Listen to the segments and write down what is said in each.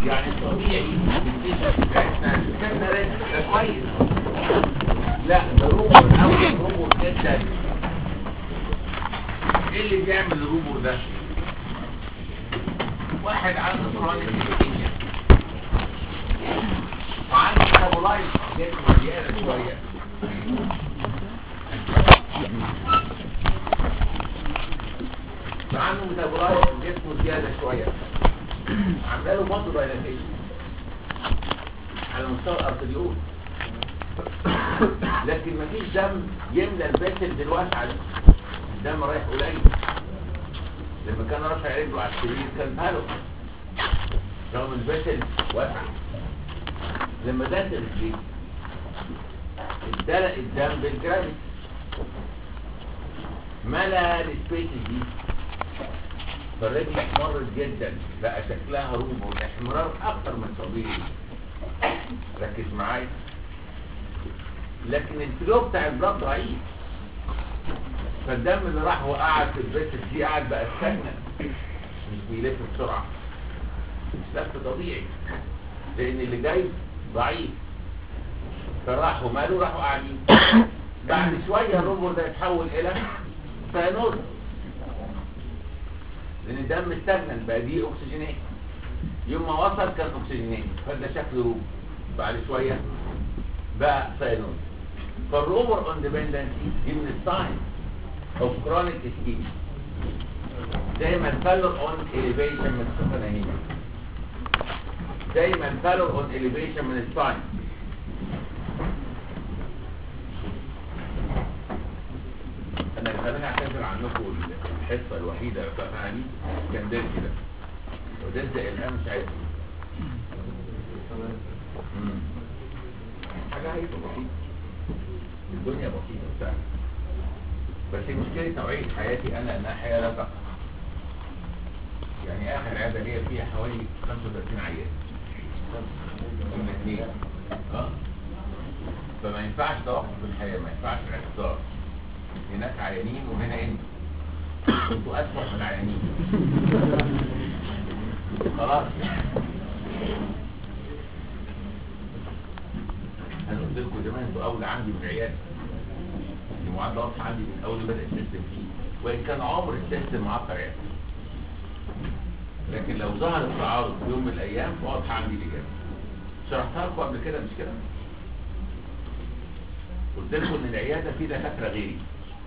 يعني الطبيعي الفيشن بتاعتنا كان ريسك ده كويس لا ده روبر اول روبر جدا ايه اللي بيعمل الروبر ده واحد عنده كرونيك انفكشن وعنده ميتابولايت جسمه زياده شويه فعنده ميتابولايت جسمه زياده شويه عماله برضه دايلاتيشن على مستوى الارتريول لكن مفيش دم يملى الباسل دلوقتي عليه الدم رايح قليل لما كان رافع رجله على السرير كان ماله رغم الباسل واسع لما داس الرجلين اتدلق الدم بالجرافيتي ملا السبيس دي فالرجل احمرت جدا بقى شكلها روبو احمرار اكتر من طبيعي ركز معايا لكن الفلو بتاع البلاد ضعيف فالدم اللي راح وقعد في البيت دي قاعد بقى استنى مش بيلف بسرعه مش لف طبيعي لان اللي جاي ضعيف فراحوا ماله راحوا قاعدين بعد شويه الروبو ده يتحول الى سيانوز لان الدم استغنى بقى دي اكسجينات يوم ما وصل كان اكسجينات فده شكل روبو بعد شويه بقى سيانوز فالروبر اندبندنسي دي من الساين اوف كرونيك اسكيميا زي ما الفالور اون اليفيشن من السفنانين زي ما الفالور اون اليفيشن من الساين انا اللي خلاني اعتذر عنكم الحصه الوحيده اللي بتاعتنا دي كان ده كده وده زي الان مش عايز مم. حاجه هي بسيطه الدنيا بسيطه وسهله بس مشكله نوعيه حياتي انا انها حياه لا تقع يعني اخر عياده ليا فيها حوالي 35 عيان من اثنين اه فما ينفعش توقف في الحياه ما ينفعش الاعتذار هناك عيانين وهنا انتوا انتوا اسوأ من العيانين خلاص انا قلت لكم زمان انتوا اولى عندي من العياده دي معادله واضحه عندي من اول ما بدا السيستم فيه وان كان عمر السيستم معقر يعني لكن لو ظهر التعارض في يوم من الايام واضحه عندي الاجابه شرحتها لكم قبل كده مش كده قلت لكم ان العياده في دكاتره غيري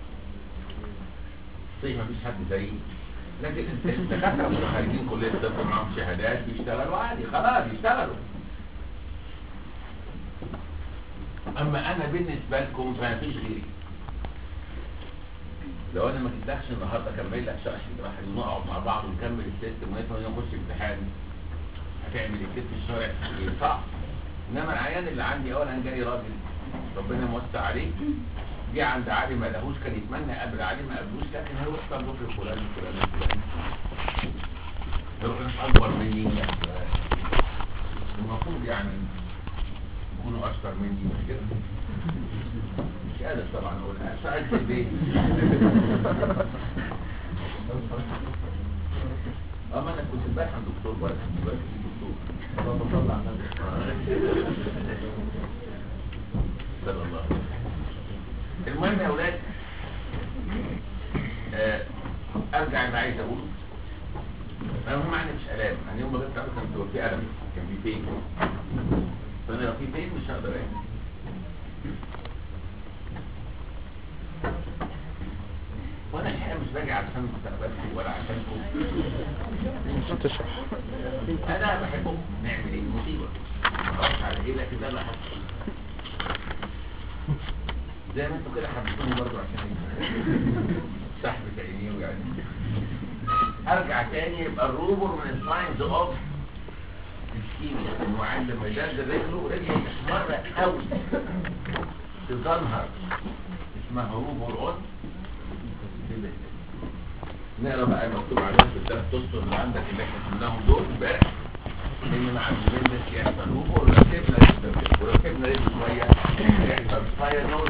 صحيح مفيش حد زيي لكن الدكاتره اللي خارجين كليه الطب معاهم شهادات بيشتغلوا عادي خلاص يشتغلوا اما انا بالنسبه لكم فما فيش غيري لو انا ما كنتش النهارده اكمل لك شرح واحد ونقعد مع بعض ونكمل السيستم ونفهم نخش امتحان هتعمل ايه في الشارع ايه صعب انما العيان اللي عندي اولا جاي راجل ربنا موسع عليه جه عند علي ما لهوش كان يتمنى قبل علي ما قبلوش لكن هيروح طب في فلان فلان فلان هيروح ناس اكبر مني المفروض يعني يكونوا اشطر مني مش كده مش قادر طبعا اقول ساعد في البيت اه ما انا كنت امبارح عند دكتور بقى دلوقتي في دكتور اللهم صل على النبي صلى الله عليه وسلم المهم يا اولاد آه ارجع اللي عايز اقوله انا هم معنى مش الام انا يوم ما جبت كان في الم كان في بين فانا لو في بين مش هقدر اعمل وانا الحقيقه مش باجي عشان مستقبلكم ولا عشانكم مش هتشرح انا بحبكم نعمل ايه مصيبه ما اعرفش على ايه لكن ده اللي حصل زي ما انتوا كده حبيتوني برضه عشان سحبة عينيه يعني ارجع تاني يبقى الروبر من الساينز اوف الكيمياء انه عندما يدل رجله رجله تحمر قوي تظهر اسمها روبر اون نقرا بقى المكتوب عليهم في الثلاث اسطر اللي عندك اللي احنا قلناهم دول امبارح ان مع الجبندس يحصل روبر وركبنا رجل وركبنا رجل شويه يحصل فاير نوز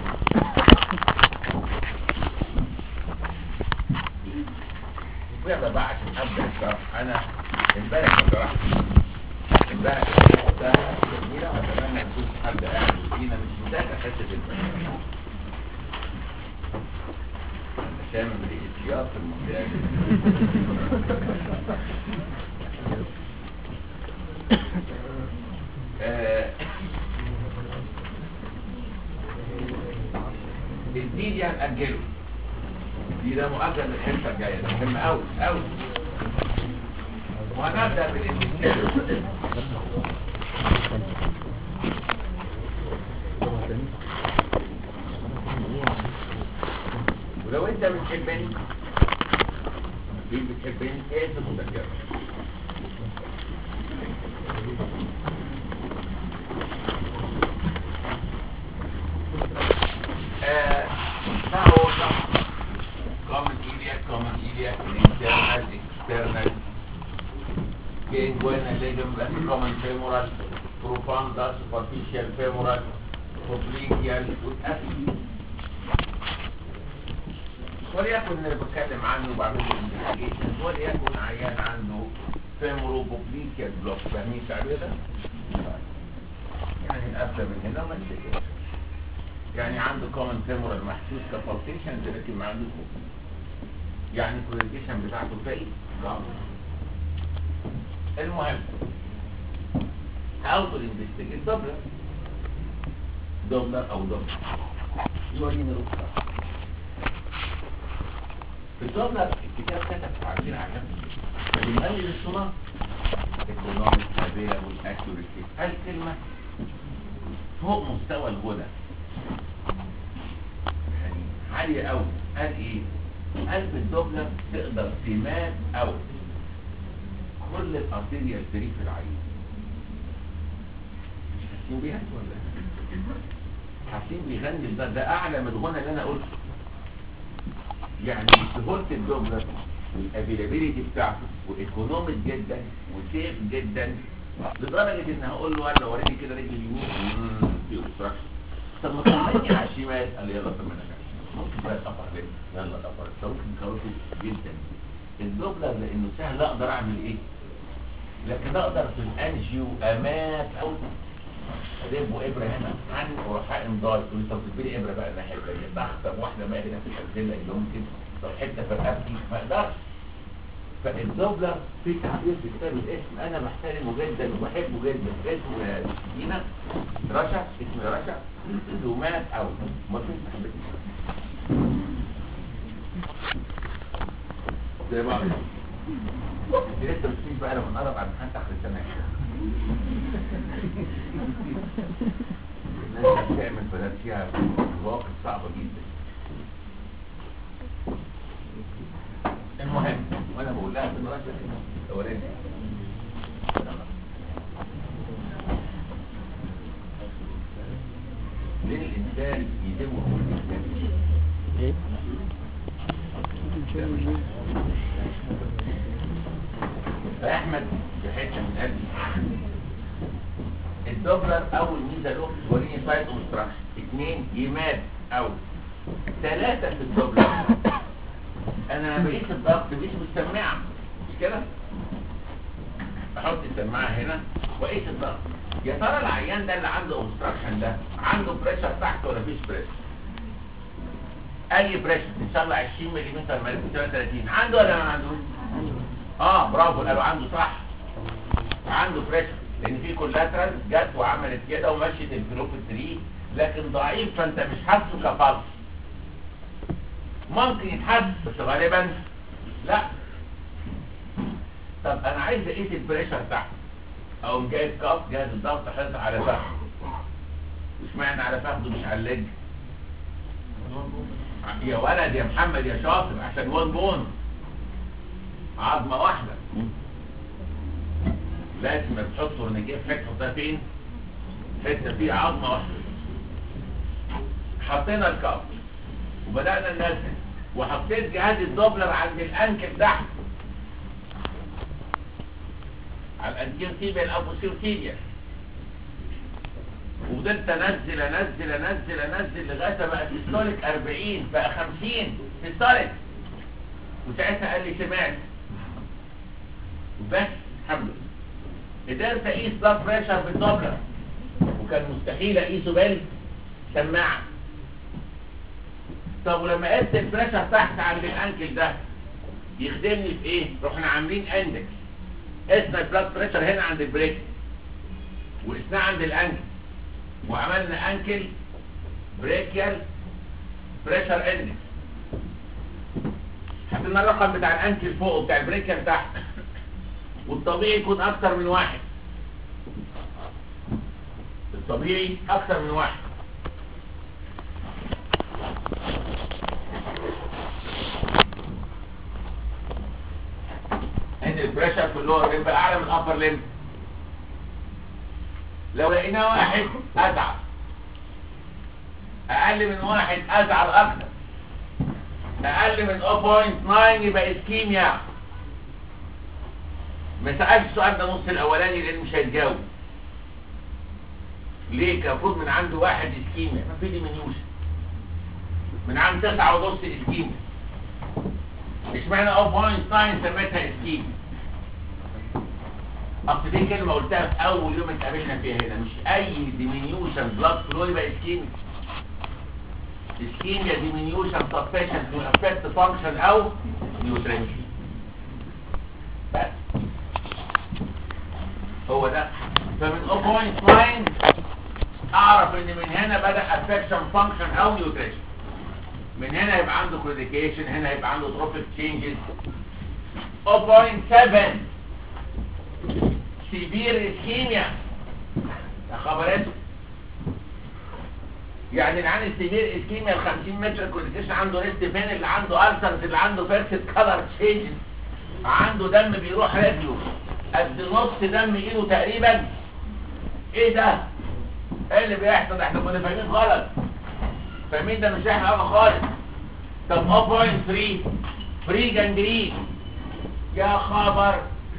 يلا بقى عشان ابدا الشرح انا امبارح ما شرحتش ده ده جميلة وأتمنى نشوف حد قاعد فينا مش مذاكر حتة الفن شامم ريحة في المنطقة آه، الدي دي هنأجله دي ده مؤجل للحصة الجاية ده مهم أوي أوي وهنبدأ بالانفستيجيشن ولو انت بتحبني مين بتحبني ايه المذكرة آه ما هو صح common iliac common iliac internal external inguinal ligament common femoral profunda superficial femoral obliquial والأسفل وليكن اللي بتكلم عنه وبعمل له انفستيجيشن وليكن عيان عنده فيمورو بوبليكيال بلوك فاهمين التعبير ده؟ يعني القفله من هنا وما تشتكيش يعني عنده كومن فيمورال محسوس كفالتيشن لكن ما عندوش بوبليك يعني الكواليفيكيشن بتاعته فايق المهم how to investigate دوبلر دوبلر او دوبلر يوريني رخصة في الدوبلر الكتاب كتب عارفين عجب فبنقلل الصورة economic available accuracy قال كلمة فوق مستوى الغنى يعني عالية قوي قال ايه قال في الدوبلر تقدر تمات او كل الارتيريال فري في العين مش حاسين بيها ولا حاسين بيغني ده ده اعلى من الغنى اللي انا قلته يعني سهولة الدوبلر والافيلابيلتي بتاعته وايكونوميك جدا وسيف جدا لدرجة ان هقول له يلا وريني كده رجلي اليمين مم، في اوبستراكشن طب ما تخليني على الشمال قال لي يلا طب ما انا جاي. ممكن بقى القفر ليه يلا القفر انت ممكن كاروتي جدا الدوبلر لانه سهل اقدر اعمل ايه لكن اقدر في الانجيو امات او ادب ابره هنا عن وحقن ضاي تقول لي طب تديني ابره بقى الناحيه الثانيه بختم واحده بقى هنا في الحزله اللي ممكن طب حته في رقبتي ما اقدرش فالدوبلر في تعبير في كتاب الاسم انا بحترمه جدا وبحبه جدا اسمه دينا رشا اسم رشا زومات او ما فيش صاحبتي زي بعض انت لسه مش فيش بقى لما نقرب على امتحان اخر السنه الناس بتعمل بلاد فيها مواقف صعبه جدا المهم وانا بقول لها في الرشا الاولاني ليه الانسان يتم كل الانسان ايه فاحمد بحته من قلبي الدوبلر اول ميزه له توريني سايت اوبستراكشن اثنين يماد او ثلاثه في الدوبلر انا بقيت الضغط مش مستمعه مش كده احط السماعه هنا واقيس الضغط يا ترى العيان ده اللي عنده اوبستراكشن ده عنده بريشر تحت ولا مفيش بريشر اي بريشر ان شاء الله 20 ملم ملم 30 عنده ولا ما عندوش اه برافو قالوا عنده صح عنده بريشر لان في كولاترال جت وعملت كده ومشيت الفلوب 3 لكن ضعيف فانت مش حاسه كفلس ممكن يتحس بس غالبا لا طب انا عايز اقيس البريشر تحت او جايب كاف جهاز الضغط حاطط على فخذ مش معنى على فخذه مش على اللج يا ولد يا محمد يا شاطر عشان وان بون عظمه واحده لازم تحط تورنيكيه في حته تحطها فين حته فيها عظمه واحده حطينا الكاف وبدانا ننزل وحطيت جهاز الدوبلر عند الانكل تحت على الانتير تيبيا الابوسير تيبيا وفضلت انزل انزل انزل انزل لغايه ما بقى سيستوليك 40 بقى 50 سيستوليك وساعتها قال لي سمعت وبس الحمد لله قدرت اقيس بلاد بريشر بالدوبلر وكان مستحيل اقيسه بالسماعه طب ولما قست البريشر تحت عند الانكل ده يخدمني في ايه رحنا عاملين اندكس قسنا البلاد بريشر هنا عند البريك وقسناه عند الانكل وعملنا انكل بريكيال بريشر اندكس حطينا الرقم بتاع الانكل فوق وبتاع البريكيال تحت والطبيعي يكون اكتر من واحد الطبيعي اكتر من واحد عند البريشر في اللور ليمب اعلى من الابر ليمب لو لقينا واحد ازعل اقل من واحد ازعل اكتر اقل من 0.9 يبقى اسكيميا ما سألش السؤال ده نص الاولاني لان مش هيتجاوب ليه كان المفروض من عنده واحد اسكيميا ما في ديمينيوشن من عند تسعة ونص اسكيميا اشمعنى 0.9 سميتها اسكيميا اصل دي كلمه قلتها في اول يوم اتقابلنا فيها هنا مش اي ديمينيوشن بلاد فلو يبقى اسكيميا اسكيميا ديمينيوشن سبشن تو افكت فانكشن او نيوتريشن بس هو ده فمن 0.9 اعرف ان من هنا بدا افكشن فانكشن او نيوتريشن من هنا يبقى عنده كريديكيشن هنا يبقى عنده تروفيك تشينجز 0.7 سيفير اسكيميا يا خبرته يعني اللي عنده سيفير اسكيميا ال 50 متر كريديكيشن عنده ريست فين اللي عنده السرز اللي عنده فيرست كلر تشينجز عنده دم بيروح رجله قد نص دم ايده تقريبا ايه ده ايه اللي بيحصل ده احنا كنا فاهمين غلط فاهمين ده مش احنا حاجه خالص طب 0.3 فري جنجرين يا خبر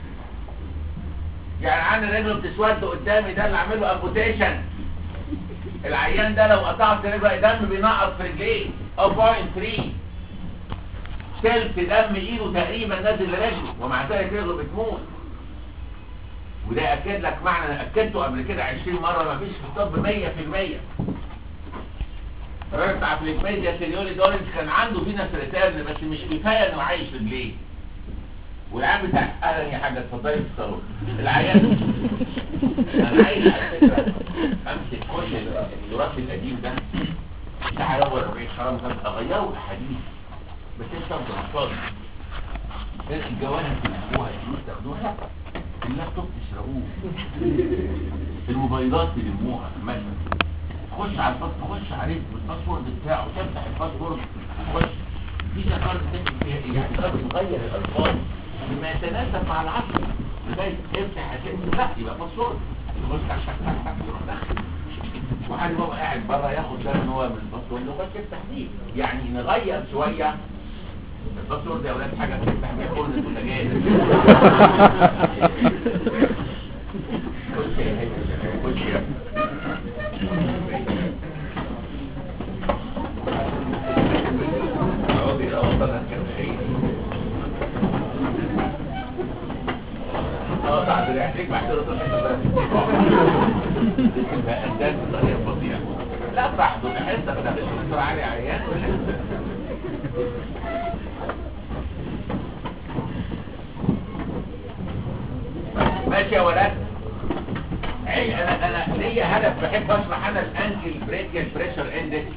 يعني عندي رجله بتسود قدامي ده اللي عامل له امبوتيشن العيان ده لو قطعت رجله دم بينقط في رجليه 0.3 تلت دم ايده تقريبا نازل لرجله ومع ذلك رجله بتموت وده اكد لك معنى انا اكدته قبل كده 20 مره مفيش في الطب 100% الراجل بتاع فليكميديا سيريولي دورنس كان عنده فينس ريتيرن بس مش كفايه انه عايش رجليه والعيان بتاع اهلا يا حاجه اتفضلي في الصالون العيان انا عايز على فكره امسك كل التراث القديم ده بتاع اول 40 حرام كان اغيره احاديث بس انت مش فاضي الجواهر تلموها الفلوس تاخدوها اللابتوب تشربوه الموبايلات تلموها مثلا تخش على الباس تخش عليه بالباسورد بتاعه تفتح الباسورد تخش في ذكر يعني قد تغير الالفاظ بما يتناسب مع العصر لغايه افتح هتنسى لا يبقى باسورد تخش تك تك تك تك يروح داخل وحد هو قاعد بره ياخد باله ان هو من الباسورد وخش يفتح دي يعني نغير شويه الباسورد يا ولاد حاجه بتفتح بيها فرن البوتاجاز خش يا هيك خش يا اه بعد ريحتك بعد كده تروح تبقى قدام بطريقه فظيعه لا براحته تحس انك دكتور علي عيان ماشي يا ولاد عيش انا انا ليا هدف بحب اشرح انا الانكل بريكيال بريشر اندكس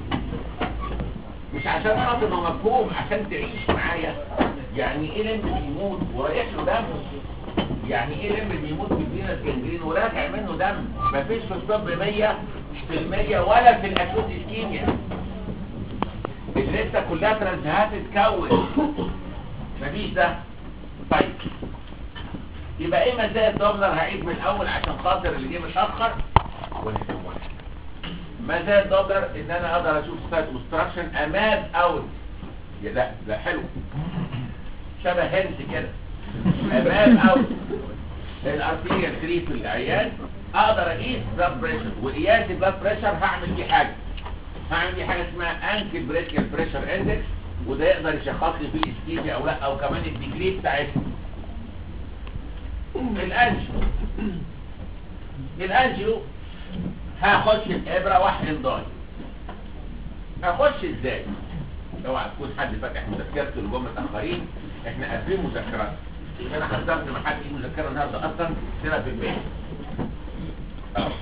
مش عشان خاطر انه مفهوم عشان تعيش معايا يعني ايه لمب بيموت ورايح له دم يعني ايه لمب بيموت في الفينس جنجرين وراجع منه دم مفيش في الطب 100 في المية ولا في الاكوت اسكيميا الليسته كلها ترانزهات تتكون مفيش ده طيب يبقى ايه مزايا الدوبلر هعيد من الاول عشان خاطر اللي جه متاخر ونفهم واحد مزايا الدوبلر ان انا اقدر اشوف سايت اوبستراكشن امام اوت يا لا لا حلو شبه هنس كده امام اوت الارتيريال 3 في العيان اقدر اقيس بلاد بريشر وقياس البلاد بريشر هعمل فيه حاجه هعمل فيه حاجه اسمها انكل بريكيال بريشر اندكس وده يقدر يشخص لي فيه اسكيميا او لا او كمان الديجري بتاعتها الانش الانجيو هخش الابره واحقن ضاي هخش ازاي اوعى تكون حد فاتح مذكرته لجم الاخرين احنا قافلين مذكرات انا حضرت ما حد يجيب مذكره النهارده اصلا سيبها في البيت اه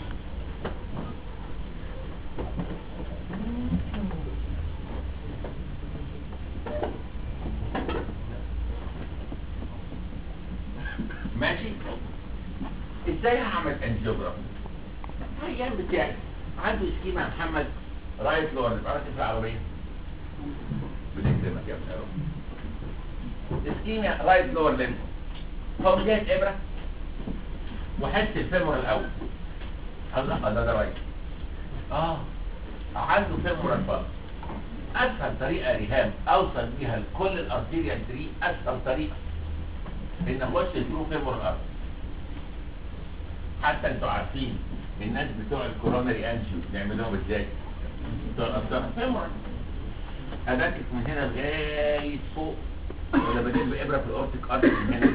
ماشي ازاي هعمل انجيوجرافي ايام بتاعي عنده سكيما يا محمد رايت لور بقى في العربيه بنكتبك يا ابن الروح سكيما رايت لور ليمب هو جايب ابره وحس الفيمور الاول الله ده ده رايت اه عنده فيمور الفضل اسهل طريقه يا ريهام اوصل بيها لكل الارتيريال 3 اسهل طريقه ان اخش ثرو فيمور الارض حتى انتوا عارفين الناس بتوع الكورونري انجيو بنعملهم ازاي بتوع القسطره فيمور اداتك من هنا لغايه فوق ولا بدل بابره في الاورتيك ارض من هنا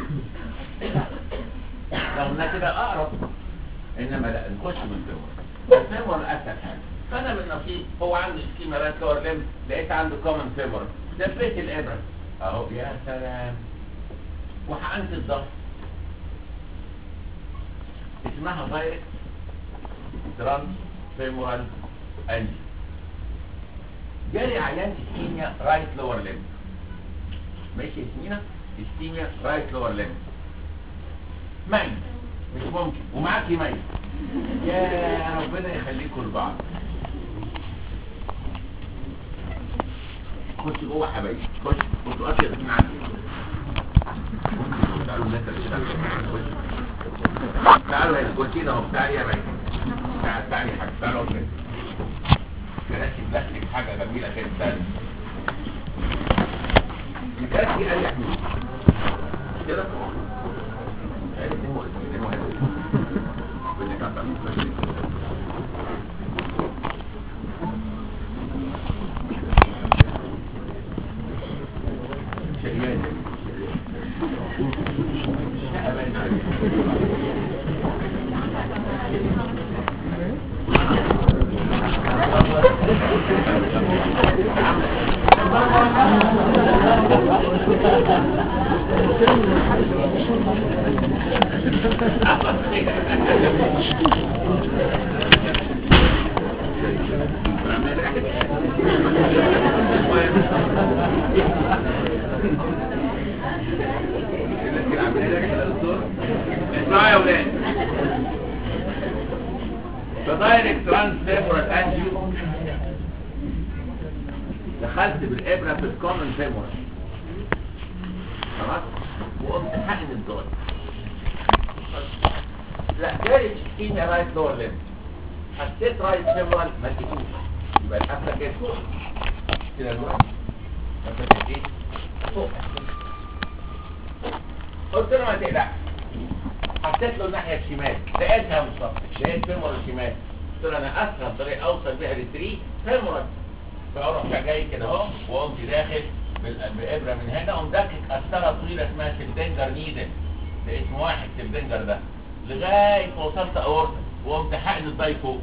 رغم انها كده اقرب انما لا نخش من الفيمور الفيمور اسهل حاجه فانا من نصيب هو عنده سكيما رايت لور ليم لقيت عنده كومن فيمور دبيت الابره اهو يا سلام وحقنت الضغط اسمها دايركت ترانس فيمورال انجي جالي عيان اسكيميا رايت لور ليم ماشي اسمينا اسكيميا رايت لور ليم ميت مش ممكن ومعاكي ميت يا ربنا يخليكم لبعض خش جوه حبايبي خش خشوا اكل من عندي تعالوا الناس اللي شغالة. تعالوا هنا كرسينا اهو تعالي يا بني تعالي تعالي يا حاج تعالوا اقعد هنا كراسي بلاستيك حاجه جميله كده تعالي الكراسي اريح مني مش كده؟ تعالي دي مؤذي دي مؤذي بدك تعمل شقيان اسمعوا يا ولاد فدايركت ترانس فيمورال انجيو دخلت بالابره في الكومن فيمورال خلاص وقمت حقن الدول لا جاري اسكيميا رايت لور ليم حسيت رايت فيمورال ما لقيتوش يبقى القفله كده فوق كده نروح قفله ايه فوق قلت له ما تقلقش حطيت له الناحيه الشمال لقيتها مصطفى لقيت فيمورال الشمال قلت له انا اسهل طريقه اوصل بيها للتري فيمورال فاروح جاي كده اهو وقمت داخل بال- بابره من هنا قمت داكك قسطره طويله اسمها سلدنجر نيدل ده اسم واحد سلدنجر ده لغايه ما وصلت اورطه وقمت حقن الضي فوق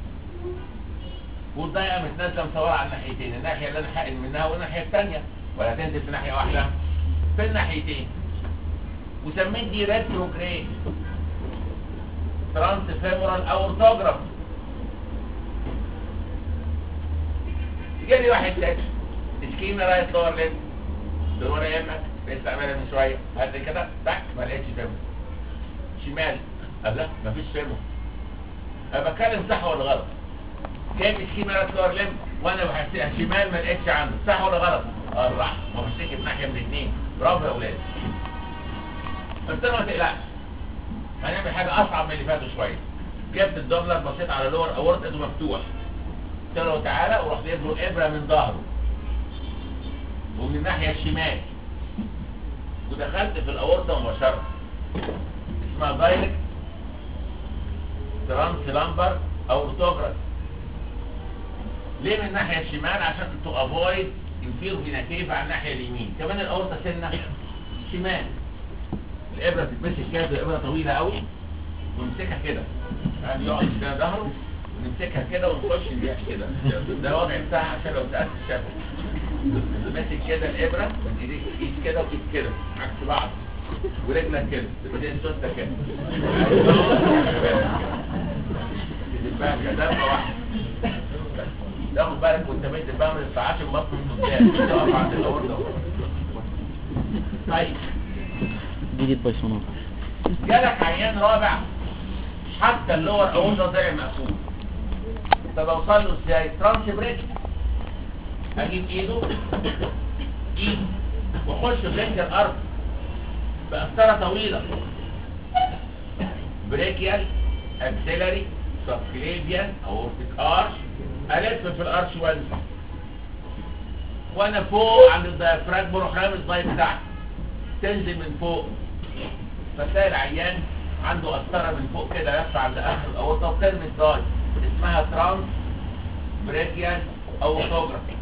والضيقه قامت نازله مصوره على الناحيتين الناحيه اللي انا حقن منها والناحيه الثانيه ولا تنزل في ناحيه واحده في الناحيتين وسميت دي ريتروجريد ترانس فيمورال اورتوجراف جالي واحد تاني سكيمة رايت لور ليد دور يمك لسه عاملها من شويه قد كده تك ما لقيتش فيمور شمال قال لا مفيش فيمور انا بتكلم صح ولا غلط جايب سكيمة رايت لور ليد وانا بحسها شمال ما لقيتش عنده صح ولا غلط اه صح ما بشتكي في ناحيه من الاثنين برافو يا اولاد قلت له ما تقلقش هنعمل حاجه اصعب من اللي فاتوا شويه جبت الدبلر بصيت على لور اورط ايده مفتوح قلت له تعالى ورحت جايب له ابره من ظهره ومن الناحيه الشمال ودخلت في الاورطه مباشره اسمها دايركت ترانس لامبر او اوتوجراف ليه من الناحيه الشمال عشان تو افويد انفيرو فينا كيف على الناحيه اليمين كمان الاورطه سنه شمال الابره بتتمسك كده الابره طويله قوي ونمسكها كده يعني يقعد كده ظهره ونمسكها كده ونخش نبيع كده ده الوضع بتاعها عشان لو سالت الشاب ماسك كده الابره من ايديك ايد كده وايد كده عكس بعض ورجلك كده تبقى السوسته كده تدبها كده ضربه واحده تاخد بالك وانت ميت بقى ما تدفعش البطن من قدام تقف عند الاورده طيب دي دي بايثون جالك عيان رابع حتى اللور اورده طلع مقفول طب اوصل له ازاي ترانس بريك اجيب ايده ايد واخش في رجل الارض بقسطره طويله بريكيال اكسلري سبكليفيان اورتيك ارش الف في الارش وانزل وانا فوق عند الديافراجم بروح رامي الضاي بتاعتي تنزل من فوق فتلاقي العيان عنده قسطره من فوق كده لفه عند اخر الاورطه وبترمي الضاي اسمها ترانس بريكيال اورتوجرافي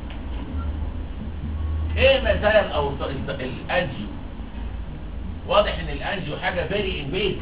ايه مزايا الاورطه الانجيو واضح ان الانجيو حاجه فيري انفيزيف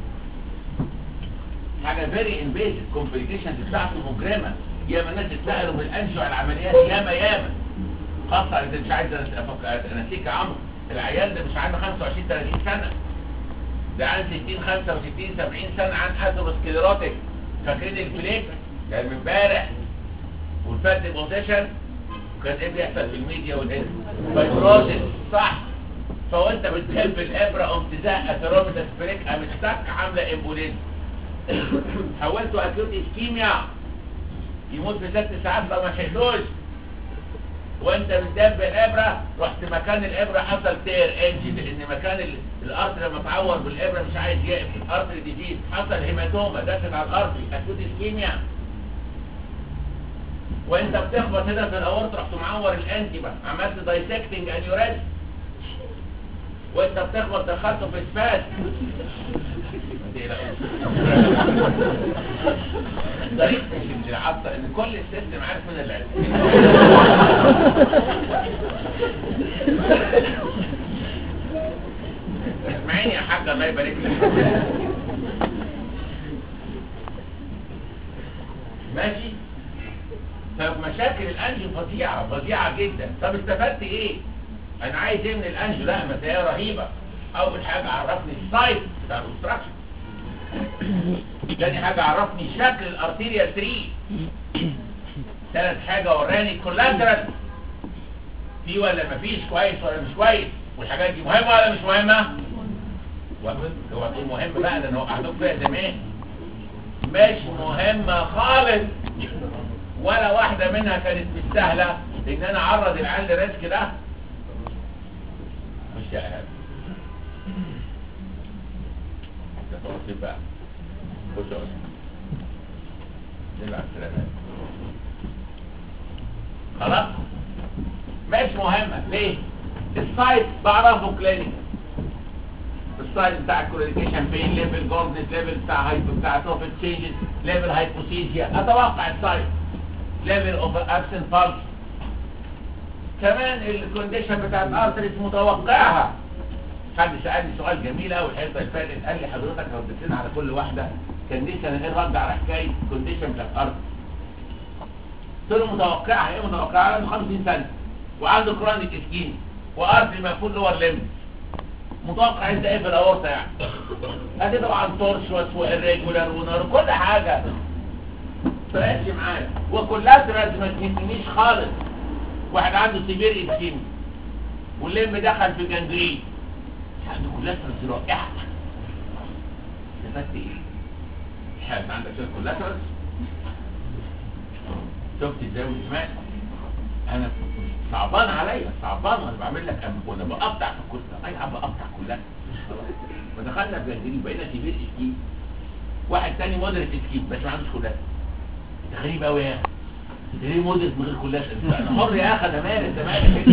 حاجه فيري انفيزيف كومبليكيشنز بتاعته مجرمه ياما الناس اتنقلوا من الانجيو على العمليات ياما ياما خاصه انت مش عايز أفك- انسيك يا عمرو العيان ده مش عنده 25 30 سنه ده عن 60 65 70 سنه عن اثيروسكليروتيك فاكرين الفليك كان من امبارح والفات بوزيشن وكان ايه بيحصل في الميديا والهيد فايبروزيس صح فوانت بتجيب الابره قمت زق اثيروميتاس فليك قامت تك عامله امبوليزم حولته اكيوت اسكيميا يموت في ست ساعات لو ما لحقتوش وانت بتدب الابره رحت مكان الابره حصل تير انجي لان مكان ال- الارض لما اتعور بالابره مش عايز يقفل الارض ديزيز حصل هيماتوما دخل على الارض اكيوت اسكيميا وانت بتخبط هنا في الاورط رحت معور الانتيبا عملت دايسكتنج انيوريزم وانت بتخبط دخلته في سباس طريقة مش العطة ان كل السيستم عارف من اللي اسمعيني يا حاج الله يبارك لك ماشي فمشاكل الانجيو فظيعه فظيعه جدا طب استفدت ايه انا عايز ايه من الانجيو لا مسائل رهيبه اول حاجه عرفني السايت بتاع الاوبستراكشن تاني حاجه عرفني شكل الارتيريال 3 ثالث حاجه وراني الكولاترال في ولا مفيش كويس ولا مش كويس والحاجات دي مهمه ولا مش مهمه هو تقول مهم بقى لان هو قعدوك فيها زمان مش مهمه خالص ولا واحده منها كانت مستاهله ان انا اعرض العيال للريسك ده مش يا اهل ده توصيل بقى خش اقعد نلعب سلامات خلاص مش مهمة ليه السايت بعرفه كلينيك السايت بتاع الكوليكيشن بين ليفل جوردنس ليفل بتاع هايبو بتاع توفيت تشينجز ليفل هايبوسيزيا اتوقع السايت ليفل اوف ابسنت بالس كمان الكونديشن بتاع الارتريز متوقعها حد سألني سؤال جميل قوي الحته اللي فاتت قال لي حضرتك رديت لنا على كل واحده كان لسه انا غير رد على حكايه كونديشن بتاعت الارض قلت له متوقعها ايه متوقعها عنده 50 سنه وعنده كرونيك اسكين وارض مقفول لور ليمب متوقع انت ايه في الاورطه يعني ادي طبعا تورشوس والريجولار ونار كل حاجه فرقش معايا وكلها تراز ما تهمنيش خالص واحد عنده سيفير اسكين والليمب دخل في جنجرين عنده كلها تراز رائعه استفدت ايه؟ حد عندك شويه كولاترال شفت ازاي وسمعت انا صعبان عليا صعبان وانا بعمل لك أم- وانا بقطع في كل اي عم بقطع كلها ودخلنا في جنجرين بقينا سيفير اسكين واحد تاني مودريت اسكين بس ما عندوش كلها ده غريب قوي يا اخي انت ليه مودريت من غير كلها انا حر يا اخي انا مالي انت مالك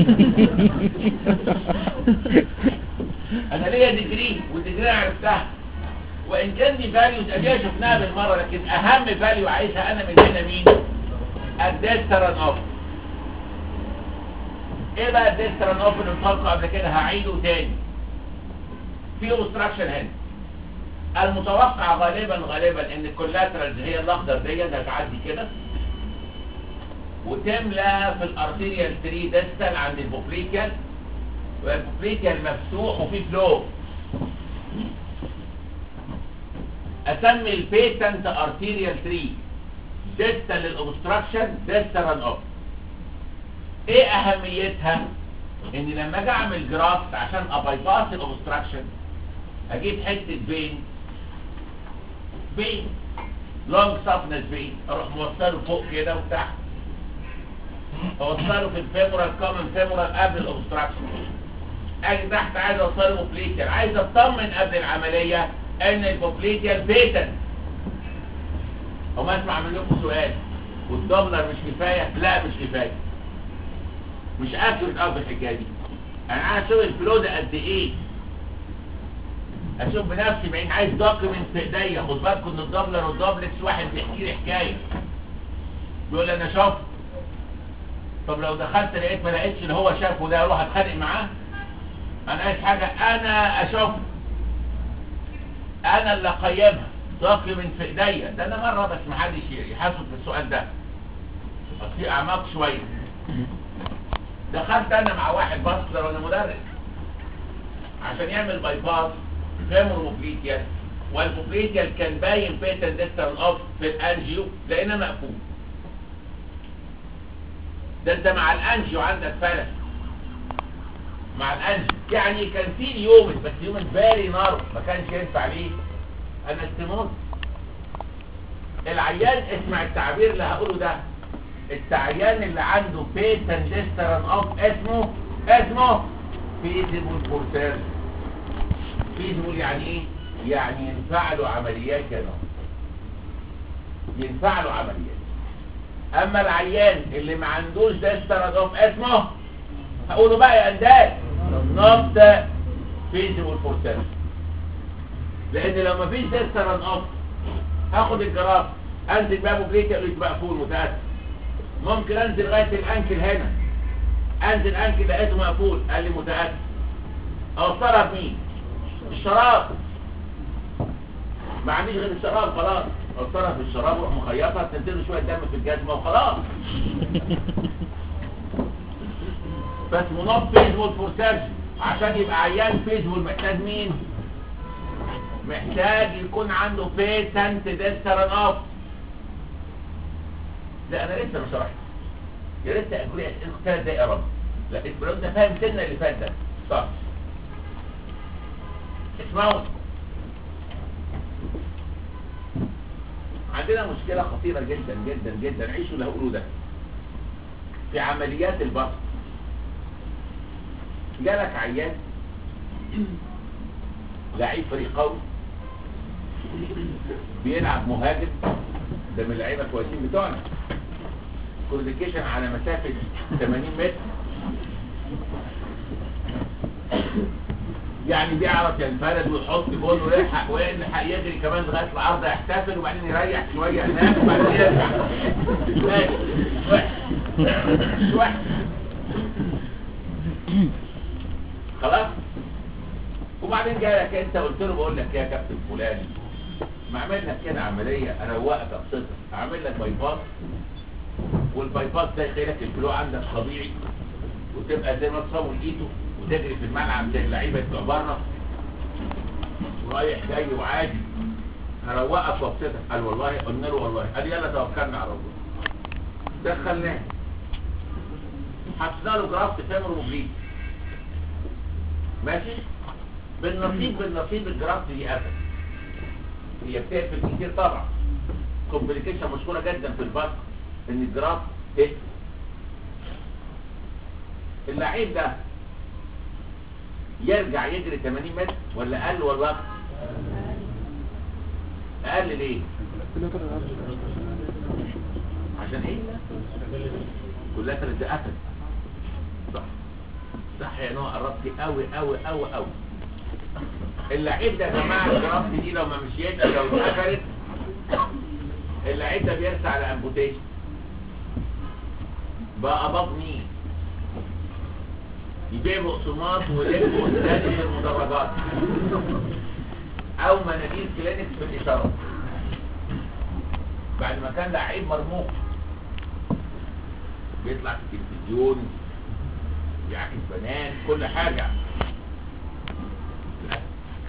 انا ليا ديجري والديجري عرفتها وان كان دي فاليوز اديها شفناها بالمره لكن اهم فاليو عايزها انا من هنا مين الديستران اوف ايه بقى الديستران اوف اللي مطلقه قبل كده هعيده تاني في اوبستراكشن هنا المتوقع غالبا غالبا ان الكولاترالز هي الاخضر دي هتعدي كده وتملى في الارتيريال 3 ديستال عند البوبليكال والبوبليكال مفتوح وفيه فلو اسمي البيتنت ارتيريال 3 ديستال للاوبستراكشن ديستال ران اوف ايه اهميتها ان لما اجي اعمل جرافت عشان ابايباس الاوبستراكشن اجيب حته بين بين لونج سافنس بين اروح موصله فوق كده وتحت اوصله في الفيمورال كومن فيمورال قبل الاوبستراكشن اجي تحت عايز اوصله بوبليتيال عايز اطمن قبل العمليه ان البوبليتيال بيتن وما اسمع منكم سؤال والدبلر مش كفايه لا مش كفايه مش اكيوريت قوي في الحكايه دي انا عايز اشوف الفلو ده قد ايه اشوف بنفسي بعين عايز دوكيمنت في ايديا خد بالكم ان الدبلر والدبلكس واحد بيحكي لي حكايه بيقول لي انا شفت طب لو دخلت لقيت ما لقيتش اللي هو شافه ده اروح اتخانق معاه انا عايز حاجه انا اشوف انا اللي اقيمها دوكيمنت في ايديا ده انا مره بس ما حدش يحاسب في السؤال ده بس في اعماق شويه دخلت انا مع واحد باسلر وانا مدرس عشان يعمل باي باس فيمور موبليتيال والموبليتيال كان باين بيتن ديستال اوف في الانجيو لقينا مقفول ده انت مع الانجيو عندك فلس مع الانجيو يعني كان في اليومن بس يومن فيري نار ما كانش ينفع ليه انستموز العيان اسمع التعبير اللي هقوله ده التعيان اللي عنده بيتن ديستران اوف اسمه اسمه فيزيبل فورسير فيزيبل يعني ايه يعني ينفع له عمليات يا نوع ينفع له عمليات اما العيان اللي ما عندوش ديستران اوف اسمه هقوله بقى يا انداد نوت فيزيبل فورسير لان لو ما فيش ديستران اوف هاخد الجراف انزل بقى بوبليتي يقول لي مقفول متاسف ممكن انزل لغايه الانكل هنا انزل انكل لقيته مقفول قال لي متاسف اوصلها بمين الشراب ما عنديش غير الشراب خلاص اوصلها في الشراب واروح مخيطها تنزل شويه دم في الجزمه وخلاص بس منوب فيزول فور سيرجن عشان يبقى عيان فيزول محتاج مين محتاج يكون عنده بيتنت ديستران اوف لا انا لسه ما شرحتش يا ريت اقول لي اسئله ثلاث دقايق يا رب لا لو انت فاهم سنه اللي فات ده صح اسمعوا عندنا مشكله خطيره جدا جدا جدا عيشوا اللي هقوله ده في عمليات البطن جالك عيان لعيب فريق قوي بيلعب مهاجم ده من اللعيبه كويسين بتوعنا كورديكيشن على مسافه 80 متر يعني بيعرف ينفرد ويحط جول ويلحق ويلحق يجري كمان لغايه العرض يحتفل وبعدين يريح شويه هناك وبعدين يرجع ماشي وحش وحش خلاص وبعدين جاي لك انت قلت له بقول لك يا كابتن فلان ما اعمل لك كده عمليه اروقك ابسطك اعمل لك باي باس والباي باس ده يخليك الفلو عندك طبيعي وتبقى زي ما تصور ايده وتجري في الملعب زي اللعيبه بتوع بره ورايح جاي وعادي هروقك وابسطك قال والله قلنا له والله قال يلا توكلنا على الله دخلناه حطينا له جرافت فيمر وبليد ماشي بالنصيب بالنصيب الجرافت دي قفل هي بتقفل كتير طبعا كومبليكيشن مشهوره جدا في البطن ان الجراف تقفل اللعيب ده يرجع يجري 80 متر ولا اقل ولا اكتر اقل ليه عشان ايه كلها ترد قفل صح صح يا نوع قربت قوي قوي قوي قوي اللعيب ده يا جماعه الجرافت دي لو ما مشيتش لو اتقفلت اللعيب ده بيرسى على امبوتيشن بقى بطني يبيع بقسماط ويلف والثاني في المدرجات او مناديل كلينكس في الاشارات بعد ما كان لعيب مرموق بيطلع في التلفزيون بيعكس بنات كل حاجة لا.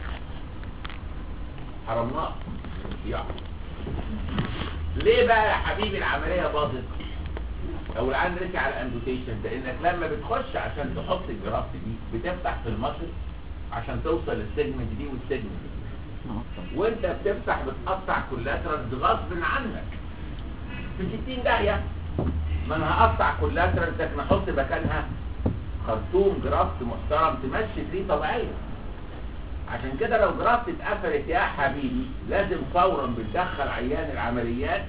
حرمناه يا ليه بقى يا حبيبي العملية باظت او العين رجع على الامبوتيشن لانك لما بتخش عشان تحط الجرافت دي بتفتح في المصل عشان توصل للسيجمنت دي والسيجمنت دي وانت بتفتح بتقطع كولاترال غصب عنك في 60 داهيه ما انا هقطع كولاترال ده نحط مكانها خرطوم جرافت محترم تمشي فيه طبيعيه عشان كده لو جرافت اتقفلت يا حبيبي لازم فورا بتدخل عيان العمليات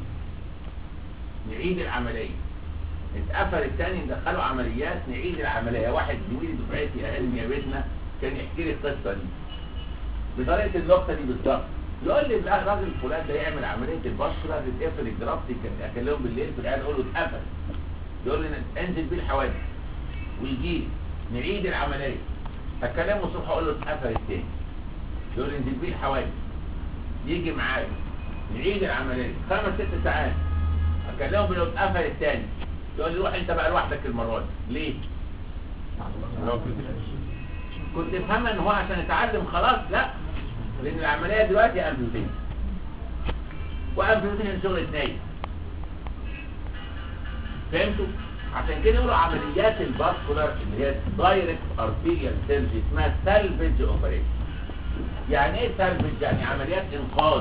نعيد العمليه اتقفل التاني ندخله عمليات نعيد العمليه واحد زميلي دفعتي يا علمي يا بيتنا كان يحكي لي القصه دي بطريقه النقطه دي بالظبط يقول لي لا الراجل الفلان ده يعمل عمليه البشره بتقفل الجرافت كان اكلمهم بالليل في العيال اقول له اتقفل يقول لي انزل بيه الحوادث ويجي لي نعيد العمليه اكلمه الصبح اقول له اتقفل التاني يقول لي انزل بيه الحوادث يجي معايا نعيد العمليه خمس ست ساعات اكلمه باللي اتقفل التاني يقول لي روح انت بقى لوحدك المره دي ليه؟ كنت فاهمه ان هو عشان يتعلم خلاص لا لان العمليه دلوقتي امبيوتين وامبيوتين شغل اتنين فهمتوا عشان كده يقولوا عمليات الباسكولار اللي هي دايركت ارتيريال سيرجي اسمها سالفج اوبريشن يعني ايه سالفج يعني عمليات انقاذ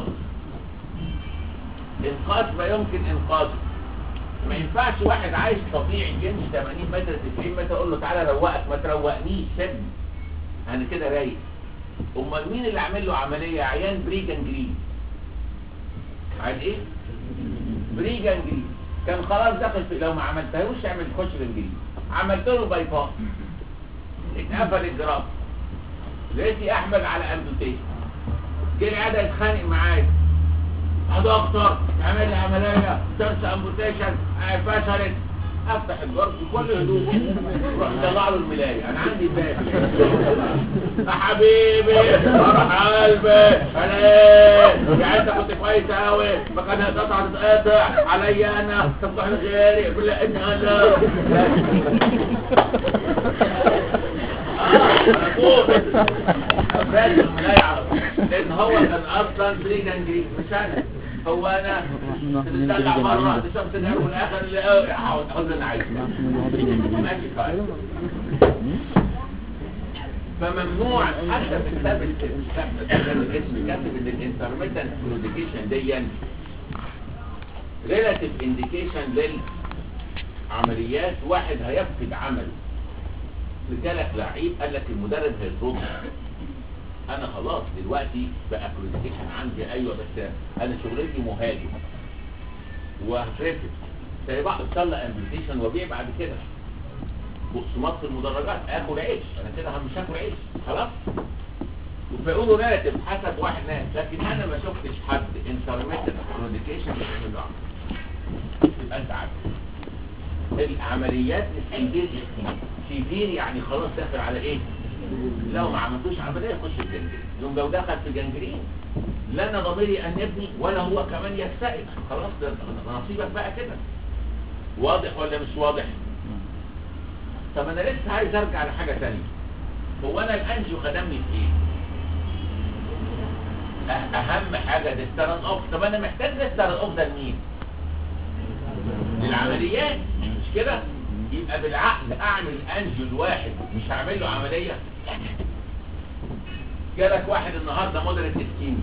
انقاذ ما يمكن انقاذه ما ينفعش واحد عايش طبيعي يمشي 80 متر 90 متر اقول له تعالى روقك ما تروقنيش سيبني انا كده رايق امال مين اللي عامل له عمليه عيان بريجان جرين عايز ايه بريجان جرين كان خلاص داخل في لو ما عملتهوش يعمل خش جنجرين عملت له باي باس اتقفل الجراف لقيتي احمد على امبوتيشن جه العياده يتخانق معايا يا دكتور اعمل لي عمليه سيرش امبوتيشن فشلت افتح الجرس بكل هدوء روح طلع له الملايه انا عندي باب يا حبيبي فرح قلبي انا ايه يعني انت كنت كويس قوي ما كان هتقطع تتقطع عليا انا تفتح غيري يقول لي ان انا لان هو كان اصلا بريجان جرين مش انا هو انا تطلع بره تشوف سجاير والاخر اللي احاول اقول انا عايز ماشي كويس فممنوع حتى في كتاب الاسم كاتب ان الانترميتنت كلوديكيشن دي ريلاتيف انديكيشن للعمليات واحد هيفقد عمله رجالك لعيب قال لك المدرب هيطرده انا خلاص دلوقتي بقى كلوديكيشن عندي ايوه بس انا شغلتي مهاجم وهترفد سيبقى اطلع امبليكيشن وبيع بعد كده بقسمات في المدرجات اكل عيش انا كده مش هاكل عيش خلاص وبيقولوا راتب حسب واحد ناس لكن انا ما شفتش حد انترميتنت كلوديكيشن بيعمل له عمل يبقى انت عارف العمليات السيفير سيفير يعني خلاص داخل على ايه لو ما عملتوش عمليه يخش الجنجرين يوم لو دخل في جنجرين لا انا ضميري انبني ولا هو كمان يكتئب خلاص ده نصيبك بقى كده واضح ولا مش واضح طب انا لسه عايز ارجع لحاجه ثانيه هو انا الانجيو خدمني في ايه أه اهم حاجه ديستران اوف طب انا محتاج ديستران اوف ده لمين للعمليات مش كده يبقى بالعقل اعمل انجيو الواحد مش هعمل له عمليه جالك واحد النهارده مودريت اسكيمي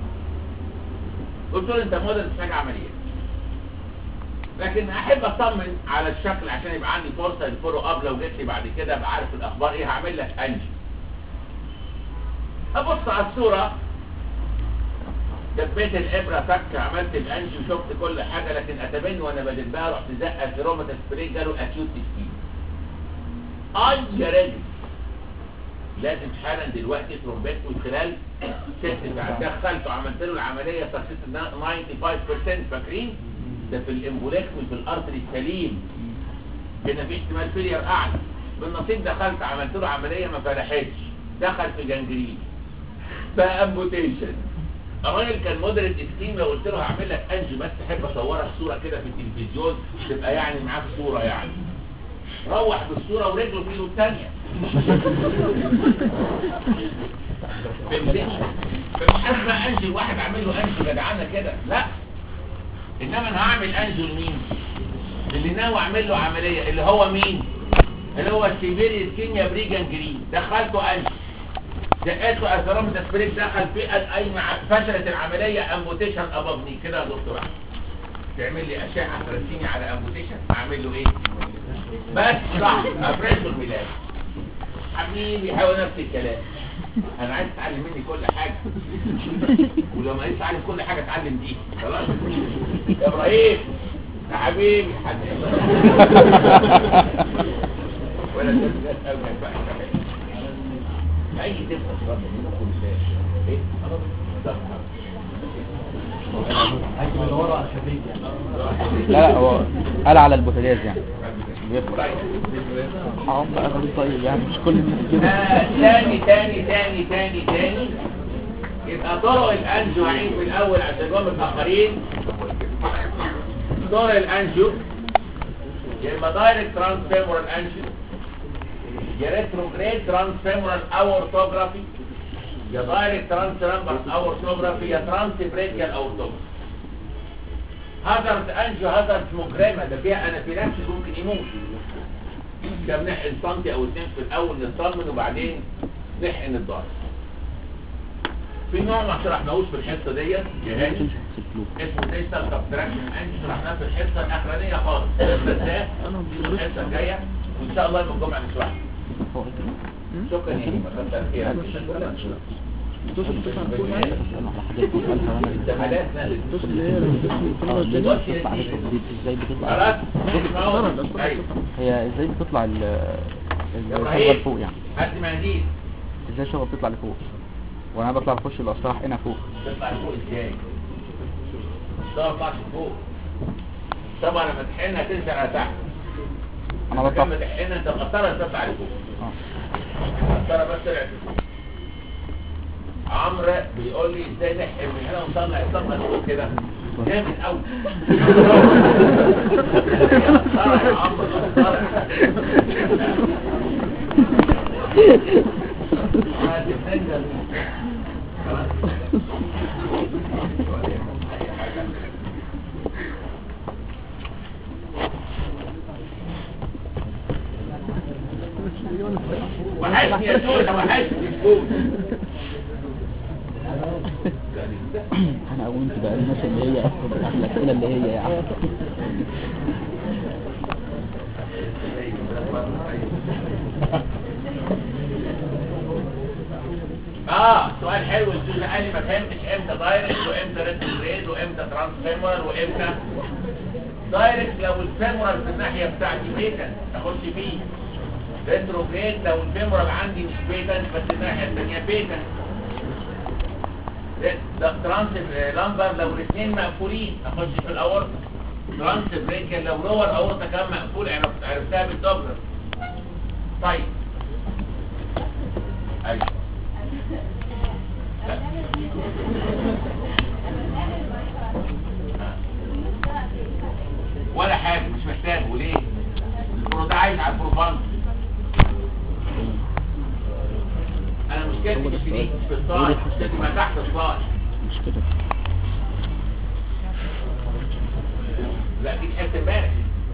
قلت له انت مودريت محتاج عمليه لكن احب اطمن على الشكل عشان يبقى عندي فرصه للفولو اب لو جيت لي بعد كده ابقى عارف الاخبار ايه هعمل لك انجيو ابص على الصوره دبيت الابره فك عملت الانجيو شفت كل حاجه لكن اتبني وانا بدبها رحت زقه في رومات سبري جاله اكيوت سكين اي يا راجل لازم حالا دلوقتي ترومبيت خلال ست ساعات دخلته عملت له العمليه سكسس 95% فاكرين ده في الامبوليكتومي في الارتري السليم هنا في احتمال فيلير اعلى بالنصيب دخلت عملت له عمليه ما فرحتش دخل في جنجرين بقى امبوتيشن الراجل كان مودريت اسكيميا قلت له هعمل لك انجو بس احب اصورك صوره كده في التلفزيون تبقى يعني معاك صوره يعني روح بالصوره ورجله في ايده الثانيه فهمتني؟ فمش اسمها انجو واحد عامل له انجو جدعانه كده لا انما انا هعمل انجو لمين؟ اللي ناوي اعمل له عمليه اللي هو مين؟ اللي هو السيفيري اسكيميا بريجان جرين دخلته انجو دقيته اثرام تسبريك دخل في اي مع فشلت العمليه امبوتيشن ابابني كده يا دكتور احمد تعمل لي اشعه ترسيني على امبوتيشن اعمل له ايه بس صح افرشه الميلاد حبيبي حاول نفس الكلام انا عايز اتعلم مني كل حاجه ولو ما عايز اتعلم كل حاجه اتعلم دي خلاص يا ابراهيم يا حبيبي حبيبي ولا تنسى ابنك بقى اي تبقى صراحه من كل الله ايه خلاص ده لا لا هو قال على البوتاجاز يعني بيفرق طيب حرام بقى خليه طيب يعني مش كل الناس كده آه، تاني تاني تاني تاني تاني يبقى طرق الانجو هعيد من الاول عشان هم متاخرين طرق الانجو يا اما دايركت ترانسفيمورال انجو يا ريتروجريد ترانسفيمورال اورتوجرافي يا دايركت ترانسفيمورال اورتوجرافي يا ترانسبريكال اورتوجرافي هازارد انجو هازارد مجرمه ده فيها انافيلاكسيس ممكن يموت ده بنحقن سنتي او اتنين في الاول نطمن وبعدين نحقن الضغط في نوع ما شرحناهوش في الحصه ديت يا هاني اسمه ديستال سبتراكشن انجي شرحناه في الحصه الاخرانيه خالص ده الحصه الجايه وان شاء الله يوم الجمعه نشرحها شكرا يا هاني كتر خيرك الدخلات نقلت ازاي بتطلع خلاص اسمعوا ايوه هي ازاي بتطلع ال يا الشغل ابراهيم لفوق يعني هات مناديل ازاي الشغل بتطلع لفوق وانا بطلع بخش الاسطح هنا فوق تطلع فوق ازاي تطلع طلعش فوق طبعا لما تحقنها تنزل على تحت انا بطلع لما تحقنها انت مقطرها تطلع لفوق اه مقطرها بس طلعت لفوق عمرو بيقول لي ازاي نحقن من هنا ونطلع الطبقه لفوق كده جامد قوي طلع يا عمرو طلع وحشني يا سوسة وحشني الفوز انا اقول انت بقى الناس اللي هي اصلا الاسئله اللي هي يعني اه سؤال حلو السوسة قال لي ما فهمتش امتى دايركت وامتى ريتروجريد وامتى ترانسفيمورال وامتى دايركت لو الفيمورال في الناحية بتاعتي بيتن اخش فيه ريتروجريد لو الفيمورال عندي مش بيتن بس الناحية الثانية بيتن ترانس لامبر لو الاثنين مقفولين اخش في الاورطة ترانس بريكل لو لور اورطة كان مقفول عرفت عرفتها بالدبلر طيب ايوه لا. ولا حاجة مش محتاج وليه البرو ده عايش على البروفان انا مشكلتي مش في دي مش في الصاج مشكلتي ما تحت الصاج مش كده لا دي حته امبارح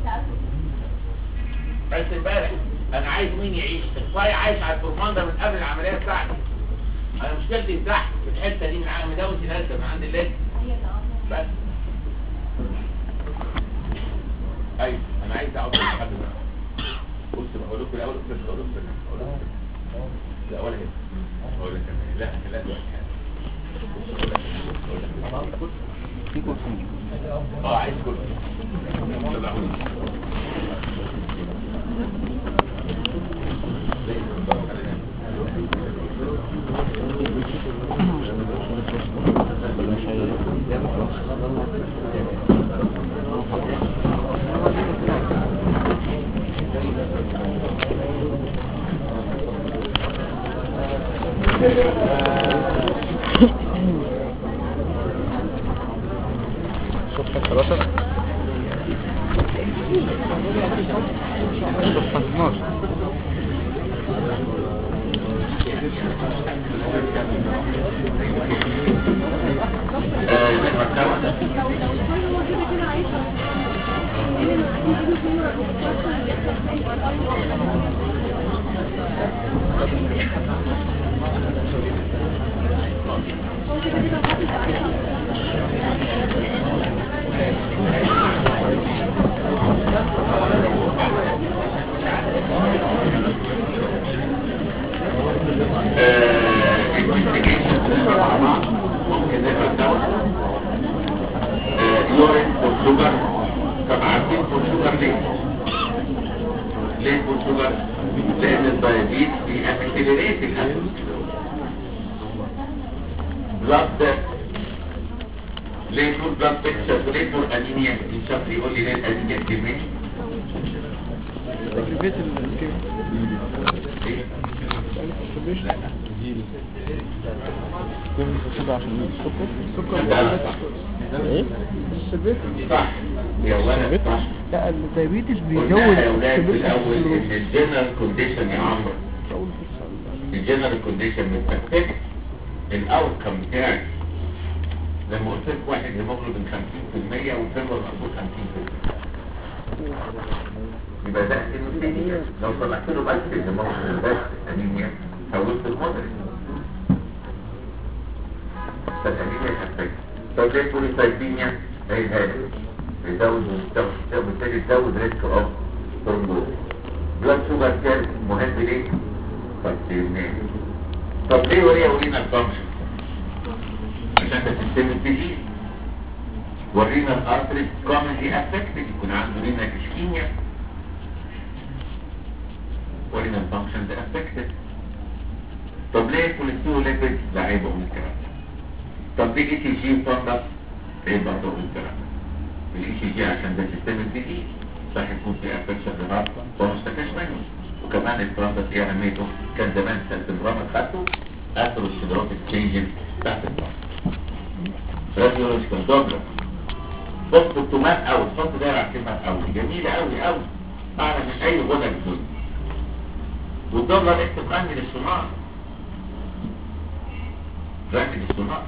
حته امبارح انا عايز مين يعيش الصاي عايش على البروفان ده من قبل العمليه بتاعتي انا مشكلتي تحت في الحته دي من عام مداوس الهزه من عند الليل بس ايوه انا عايز اقعد لحد ده بص بقول لكم الاول بس بقول لكم بقول لكم لا ولا هنا بقول لك أنا. لا لا دلوقتي بقول لك. في كورسين اه عايز كله طلعوني. مش هي صفحة 11 صفحة 12 آه، المحتوى آه، investigation مع بعض. ممكن نقرا سوا آه، يورين فور شوجر طب عارفين فور شوجر ليه؟ ليه فور شوجر؟ لأن الدايابيت بيأكسلريت الأسيدوز بلاد ليه فور بلاد بريشر وليه فور أنيميا؟ إن شاء الله يقول لي ليه الأنيميا كمية؟ تكلفة الكيف إيه؟ كيف السكر عشان السكر ده ايه؟ صح يا ولد صح لا الدايابيتس قلنا يا ولاد في الأول إن الجنرال كونديشن يا عمرو الجنرال كونديشن بتأفكت الاوتكم بتاعي لما قلت لك واحد هيموجلوبين 50% وفيبر مقبول 50% يبقى ده انيميا لو طلعت له بس الهيموجلوبين بس انيميا حولت المدرس فالانيميا هتفكت طب ليه بوليسايتيميا هي هذا يزود وبالتالي تزود ريسك اوف ثرومبوز بلاد شوجر كان مهم ليه؟ فاكتيرنال طب ليه وريه ورينا الفانكشن عشان ده سيستم الديزيز ورينا الارتري كومنلي افكتد يكون عنده رينا اسكيميا ورينا الفانكشن ده افكتد طب ليه الكوليسترول ليبيد لا عيب اقول الكلام ده طب ليه اي تي جي فانكس عيب برضه اقول الكلام ده الاي تي جي عشان ده سيستم الديزيز صح يكون في افكشن لهارت وما اشتكاش منه وكمان الفرنسا ايه اهميته كان زمان سنة البرامج خدته اثروا الشدرات التشينجن تحت الفرنسا راديولوجيكال دوبلر بص التومات او الصوت ده على كلمة او جميلة قوي قوي اعلى من اي غدى في الدنيا والدوبلر اكتب غني للصناعة غني للصناعة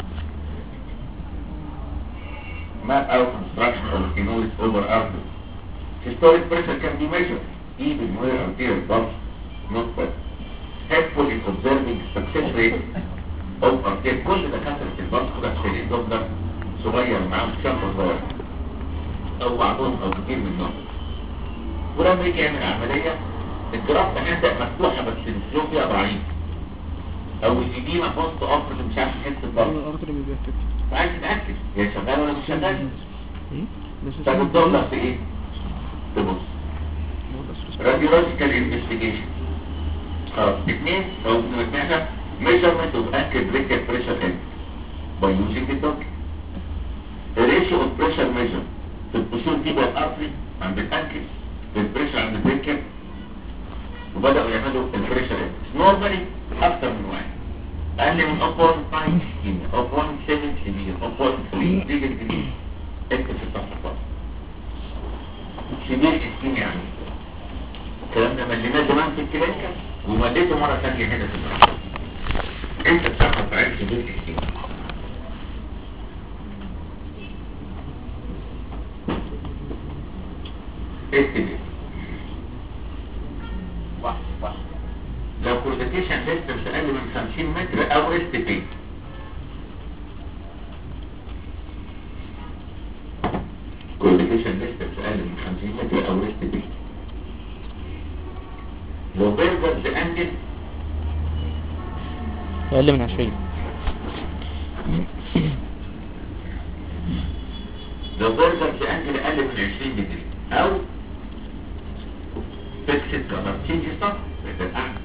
map out construction of phenols over arteries. Historic pressure can be measured even where arterial pulse not but helpful in observing success rate of arterial كل دكاترة البلس كده شايلين دوبلر صغير معاهم شنطة صغيرة أو بعضهم أو كتير منهم ولما يجي يعمل عملية الجراف هتبدأ مفتوحة بس الفلو فيها ضعيف أو الإديمة في وسط قفر مش عارف يحس الضغط الارتري ما بيأفكت فعايز تتأكد هي شغالة ولا مش شغالة ايه؟ بس طب الدولة في ايه؟ تبص radiological investigation خلاص اثنين او بنسمعها measurement of ankle brachial pressure end by using the dog the ratio of pressure measure في القشور دي بقى الارتري عند الانكل في البريشر عند البريكل وبدأوا يعملوا البريشر end normally اكتر من واحد اقل من 0.5 سكيميا 0.7 سكيميا 0.3 دي جديد اكتب في الصفحة خالص سبيل اسكيميا يعني الكلام ده مليناه زمان في الكلينيكا ومليته مرة ثانية هنا في البرامج انت بتعرف تعرف سبيل اسكيميا استبيل واحد واحد لو كورتيكيشن ديستنس اقل من 50 متر او استبيل كورتيكيشن ديستنس اقل من 50 متر او استبيل لو بيرجرز انجل اقل من 20 لو بيرجرز انجل اقل من 20 ديجري او فيكسد كلر تشينج ستوب ده الاعلى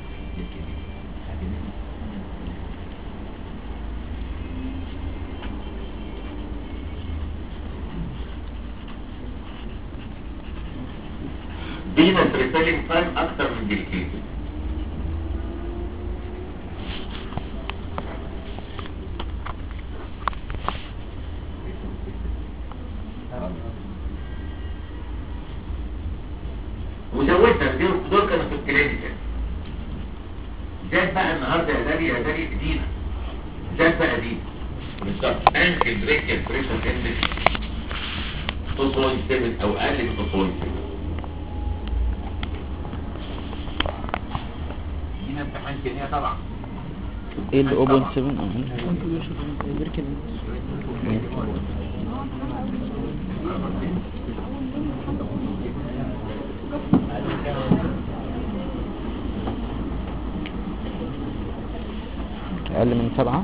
بينا بريفيلينج تايم اكتر من دقيقتين وزودنا دول دول كانوا في الكلينيكال زاد بقى النهارده يا دالي يا دالي دينا زاد بقى دي بالظبط انكل بريكال بريشر اندكس 2.7 او اقل من 2.7 دينا امتحان كيمياء طبعا ايه ال 0.7 اه اقل من سبعة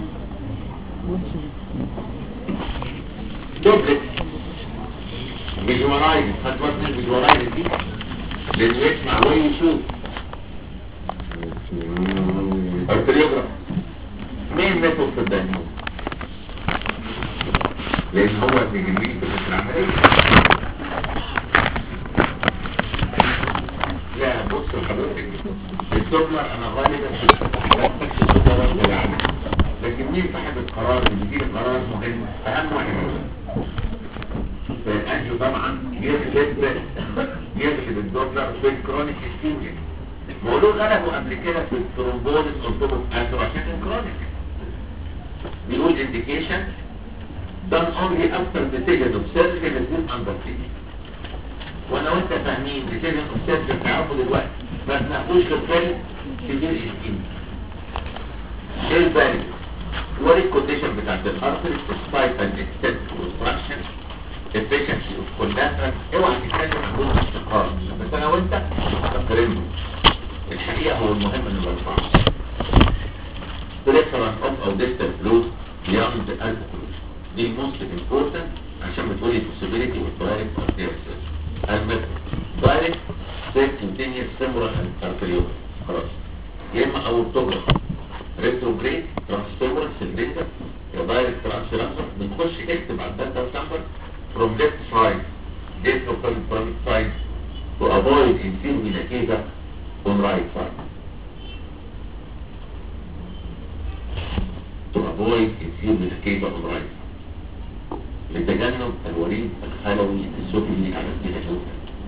دوبلت فيجوالايز خد وقت الفيجوالايز دي لانه يسمع ويشوف ارتريوجراف مين ميثود في الدايجنوز لان هو اللي جميل في العمليه لا بص حضرتك الدولار انا غالبا بستكشف الدولار بالعمل لكن مين صاحب القرار اللي بيجيب القرار مهم اهم واحد فالانجو طبعا يغلب يغلب الدولار في الكرونيك ستيميا بقولوا غلبوا قبل كده في الترومبوليس قلتلهم انتوا عشان الكرونيك بيقول indication done only after decision of surgery has been undertaken وانا وانت فاهمين decision of surgery تعرفوا دلوقتي ما بناخدوش غير كتير اسكين ايه البارد what is condition بتاعت الارتري despite an extensive construction efficiency of collateral اوعى تتكلم عن دون اشتقاق بس انا وانت تقريبا الحقيقة هو المهم من الاربعة preference of or distal flows beyond the alcohol دي most important عشان بتقولي possibility of direct arterial surgery المثل direct subcutaneous femoral arterial خلاص يا اما اورتوجراف ريتروجريد ترانسفيمورال سيلفيتر يا دايركت ترانسفيرانسر بنخش اكتب على الداتا نمبر from left side distal from right side to avoid inferior vena cava on right side to avoid inferior vena cava on right لتجنب الوريد الخلوي السفلي على الجهة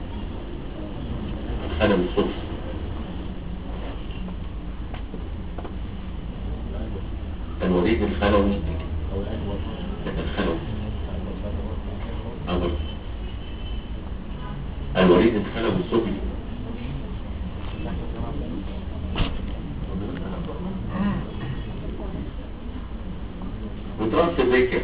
الخلوي السفلي الوريد الخلوي الخلوي أول الوريد الخلوي السفلي وترانس ذكر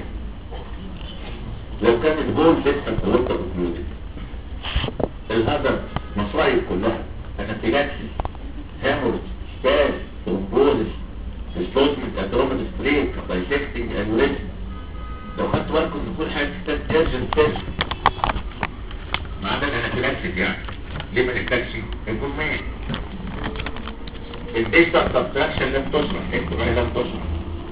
لو كان الجول لسه التوتر بفلويد الهدف مصايب كلها انفيلاكسي هامورج ستاز ترومبوزس ديسبوزمنت اترومات ستريك دايسكتنج انوريزم لو خدت بالكم ان كل حاجه تحتاج ارجنت تيست ما عدا الانفيلاكسيك يعني ليه ما نحتاجش يكون مات الديجيتال سبتراكشن لم تشرح اكتب عليها لم تشرح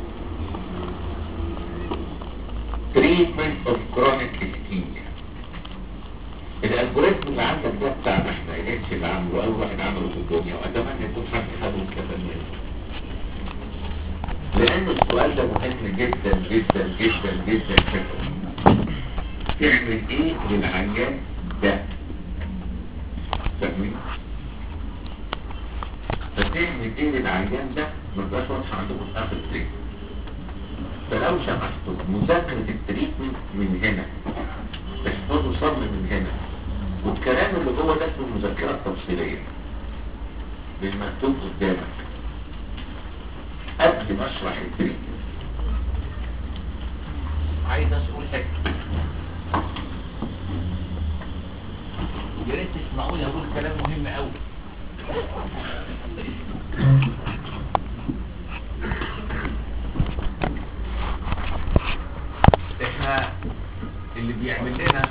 treatment of chronic ischemia الالجوريثم اللي عندك ده بتاعنا احنا الاتش اللي عامله اول واحد عمله في الدنيا واتمنى يكون حد خده واستفاد منه لان السؤال ده مهم جدا جدا جدا جدا جدا تعمل ايه للعيان ده فاهمين فتعمل ايه للعيان ده ما تبقاش واضحه عندكم في اخر التريتمنت فلو سمحتوا مذاكرة التريتمنت من هنا احفظوا صم من هنا والكلام اللي جوه ده اسمه المذاكرة التفصيلية بالمكتوب قدامك قبل ما اشرح التريتمنت عايز اسأل حاجة يا ريت تسمعوني اقول كلام مهم قوي احنا اللي بيعمل لنا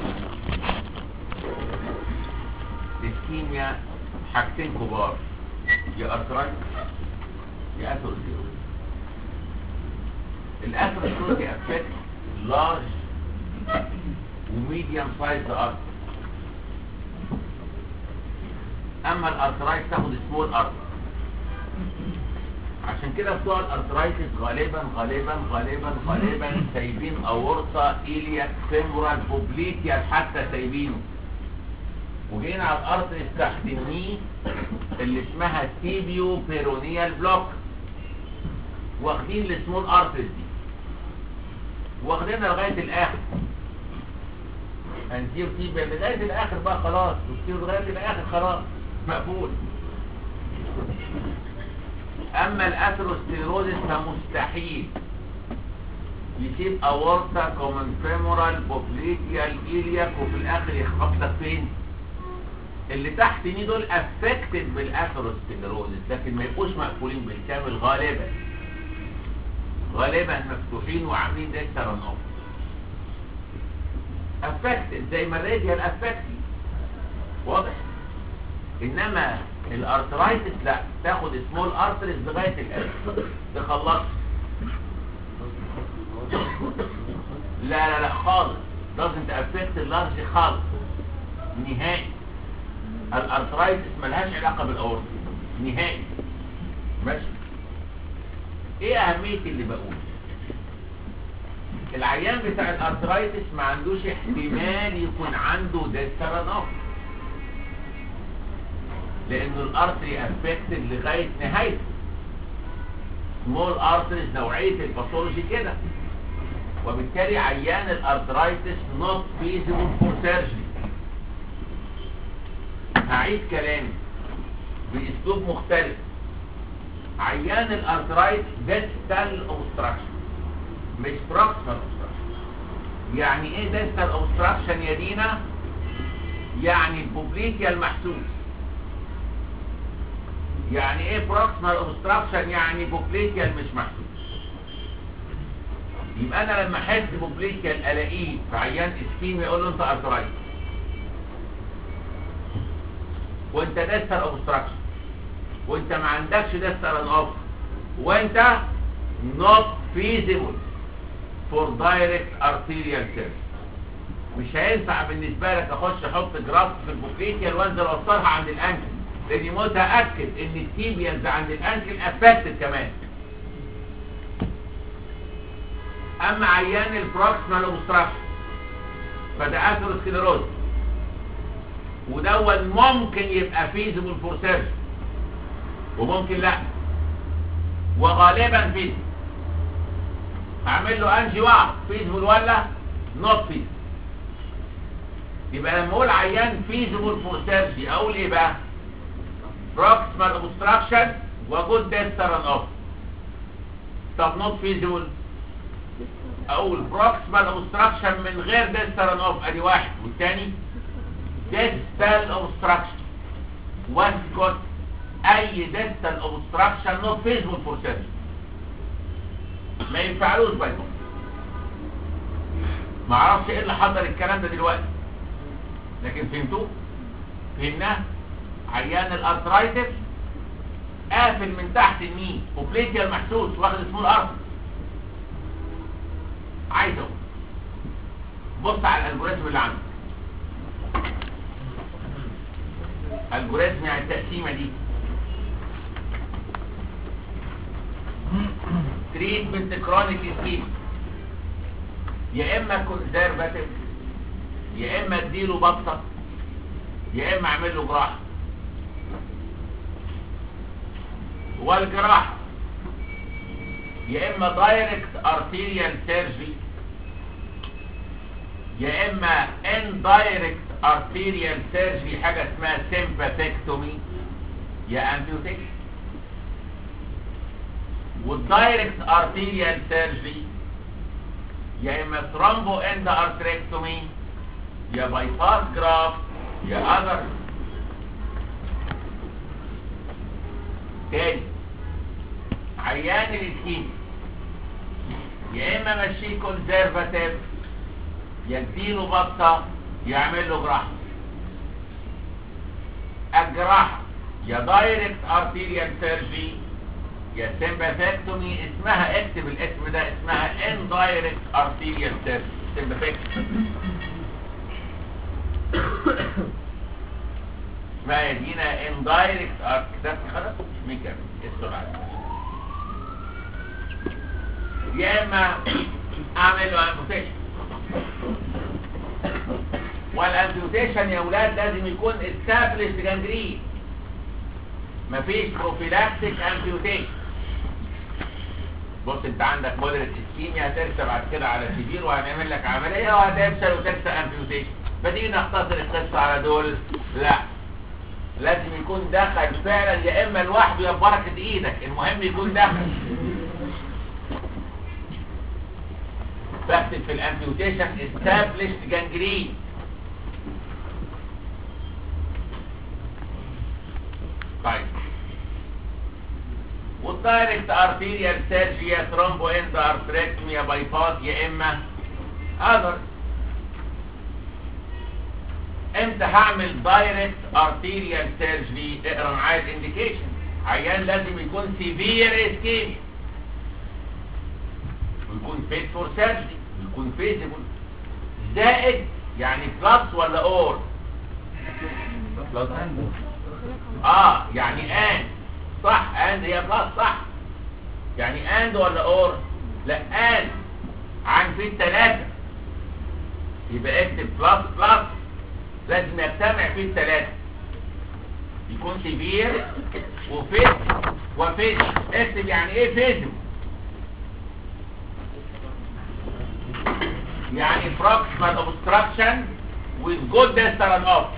اسكيميا حاجتين كبار يا ارترايت يا اثروسكلوز الاثروسكلوز افكت لارج وميديوم سايز ارت اما الارترايت تاخد سمول ارت عشان كده بتوع الارترايتس غالبا غالبا غالبا غالبا سايبين اورطه ايلياك فيمورال بوبليتيال حتى سايبينه وجينا على الارض تحت الني اللي اسمها تيبيو بيرونيال بلوك واخدين السمول ارترز دي واخدينها لغايه الاخر انتير تيبيا لغايه الاخر بقى خلاص وتصير لغايه الاخر خلاص مقفول اما الاثروسكليروزس فمستحيل يسيب اورتا كومن فيمورال بوبليتيال ايلياك وفي الاخر يخبط لك فين اللي تحت دي دول افكتد بالاثروسكليروزس لكن ما يبقوش مقفولين بالكامل غالبا غالبا مفتوحين وعاملين زي الترن اوف افكتد زي ما الراديال افكتد واضح انما الارترايتس لا تاخد سمول ارتريز لغايه الاخر تخلص لا لا لا خالص doesn't affect اللارج خالص نهائي الارترايتس ملهاش علاقه بالاورطه نهائي ماشي ايه اهميه اللي بقوله العيان بتاع الارترايتس ما عندوش احتمال يكون عنده ديسترانوف لانه الارتري افكتد لغايه نهايته سمول ارتريز نوعيه الباثولوجي كده وبالتالي عيان الارترايتس نوت فيزبل فور سيرجري هعيد كلامي باسلوب مختلف عيان الارترايتس ديستال اوبستراكشن مش بروكسيمال اوبستراكشن يعني ايه ديستال اوبستراكشن يا دينا يعني البوبليتيا المحسوس يعني ايه بروكسيمال اوبستراكشن يعني بوبليتيال مش محسوس يبقى انا لما احس بوبليتيال الاقيه في عيان اسكيمي يقول له انت ارترايتس وانت ديستال اوبستراكشن وانت ما عندكش ديستال ان اوف وانت not feasible for direct arterial surgery مش هينفع بالنسبة لك اخش احط جراف في البوكيتيال وانزل اوصلها عند الانكل لاني متأكد ان التيبيالز عند الانكل افكتد كمان اما عيان البروكسيمال اوبستراكشن فده اثيروسكليروز ودون ممكن يبقى فيزبل فور سيرجري وممكن لا وغالبا فيزبل هعمل له انجي واحد فيزبل ولا نوت فيزبل يبقى لما اقول عيان فيزبل فور سيرجري اقول ايه بقى بروكسيمال اوبستراكشن وجود ديستران اوف طب نوت فيزبل اقول بروكسيمال اوبستراكشن من غير ديستران اوف ادي واحد والثاني ديستال اوبستراكشن واسكت اي ديستال اوبستراكشن نوت فيزبل فور سيرجري ما ينفعلوش بايكم ما اعرفش ايه اللي حضر الكلام ده دلوقتي لكن فهمتوه فهمناه عيان الارترايتس قافل من تحت النين وبليتيال محسوس واخد اسمه الارض عايزه بص على الالجوريزم اللي عندك الجوريزم يعني التقسيمه دي تريتمنت كرونيك سكيم يا اما كونزرفاتيف يا اما اديله بطه يا اما اعمل له جراحه والجراحه يا اما دايركت ارتيريال سيرجري يا اما اندايركت ارتيريال سيرجري حاجه اسمها سيمباثيكتومي يا امبيوتيك والدايركت ارتيريال سيرجري يا اما ثرومبو اند ارتريكتومي يا بايباس جراف يا اذر تاني عيان الاسكيم يا اما مشيه كونسرفاتيف يديله بطه يعمل له جراحه الجراحه يا دايركت ارتيريال سيرجري يا سيمباثيكتومي اسمها اكتب الاسم ده اسمها اندايركت ارتيريال سيرجري سيمباثيكتومي اسمها يدينا اندايركت ارت كتبت خلاص مين كمل اسمه بعد يا اما اعمل له امبوتيشن والامبوتيشن يا ولاد لازم يكون استابلش جانجرين مفيش بروفيلاكتيك امبوتيشن بص انت عندك مودريت اسكيميا هترسى بعد كده على سيفير وهنعمل لك عمليه وهتفشل وترسى امبوتيشن فتيجي نختصر القصه على دول لا لازم يكون دخل فعلا يا اما لوحده يا ببركه ايدك المهم يكون دخل بكتب في الامبيوتيشن established gangrene طيب والدايركت ارتيريال سيرجي يا ثرومبو اند ارتريكتومي يا باي باس يا اما اذر امتى هعمل دايركت ارتيريال سيرجري اقرا معايا الانديكيشن عيان لازم يكون سيفير اسكيميا ويكون فيت فور سيرجري ويكون فيزيبل زائد يعني بلس ولا اور اه يعني اند صح اند هي بلس صح يعني اند ولا اور لا اند عن في الثلاثه يبقى اكتب بلس بلس لازم يجتمع فيه الثلاثه يكون سيفير وفيت وفيت اكتب يعني ايه فيزيبل يعني proximal obstruction with good distal and off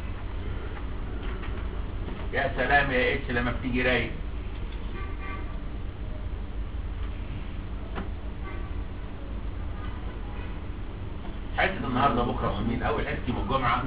يا سلام يا اتش لما بتيجي رايق حصة النهاردة بكرة مهمين أول حصة يوم الجمعة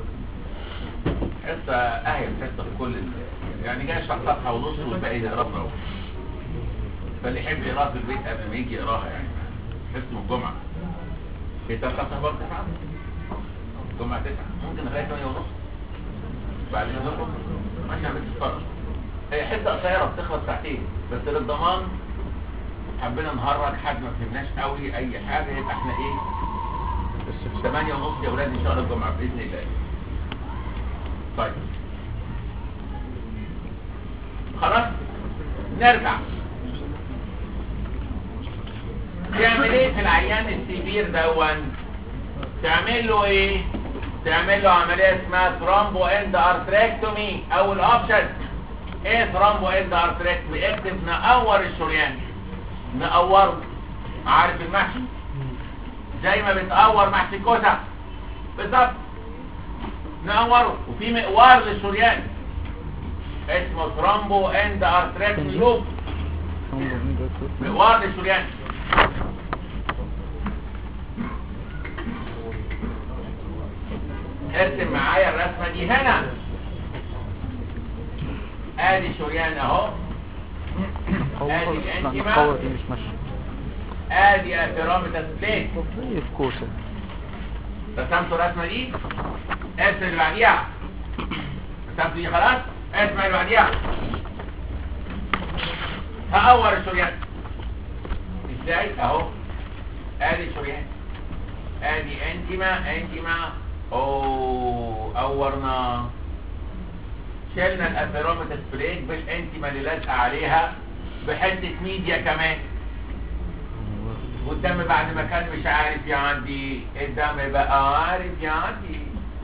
حصة أهيب حصة في كل ال- يعني جاي اشرح صفحة ونص والباقي نقراه في الأول. فاللي يحب يقراها في البيت قبل ما يجي يقراها يعني حصة من الجمعة في تلقى برضه تسعة الجمعة تسعة ممكن لغاية 8 ونص بعدين نخرج ماشي عم تتفرج هي حته قصيره بتخلص ساعتين بس للضمان حبينا نهرج حد ما فهمناش قوي اي حاجه يبقى احنا ايه بس في 8 ونص يا اولاد ان شاء الله الجمعه باذن الله طيب خلاص نرجع تعمل ايه في العيان السيفير دون تعمل له ايه تعمل له عمليه اسمها ثرومبو اند ارتريكتومي اول اوبشن ايه ثرومبو اند ارتريكتومي اكتب نقور الشريان نقوره عارف المحشي زي ما بتقور محشي كوسه بالظبط نقوره وفي مقوار للشريان اسمه ثرومبو اند ارتريكتومي لوب مقوار للشريان ارسم معايا الرسمه دي هنا ادي شريان اهو ادي الانتيما القوة دي مش ماشية ادي البيراميدال بليت زي في كوسة رسمتوا الرسمه دي ارسم اللي بعديها رسمت دي خلاص ارسم اللي بعديها هقور الشريان ازاي اهو ادي الشريان ادي انتما انتما اوه قورنا شلنا الابيروميتال بليت بالانتما اللي لازقه عليها بحته ميديا كمان والدم بعد ما كان مش عارف يعدي الدم بقى عارف يعدي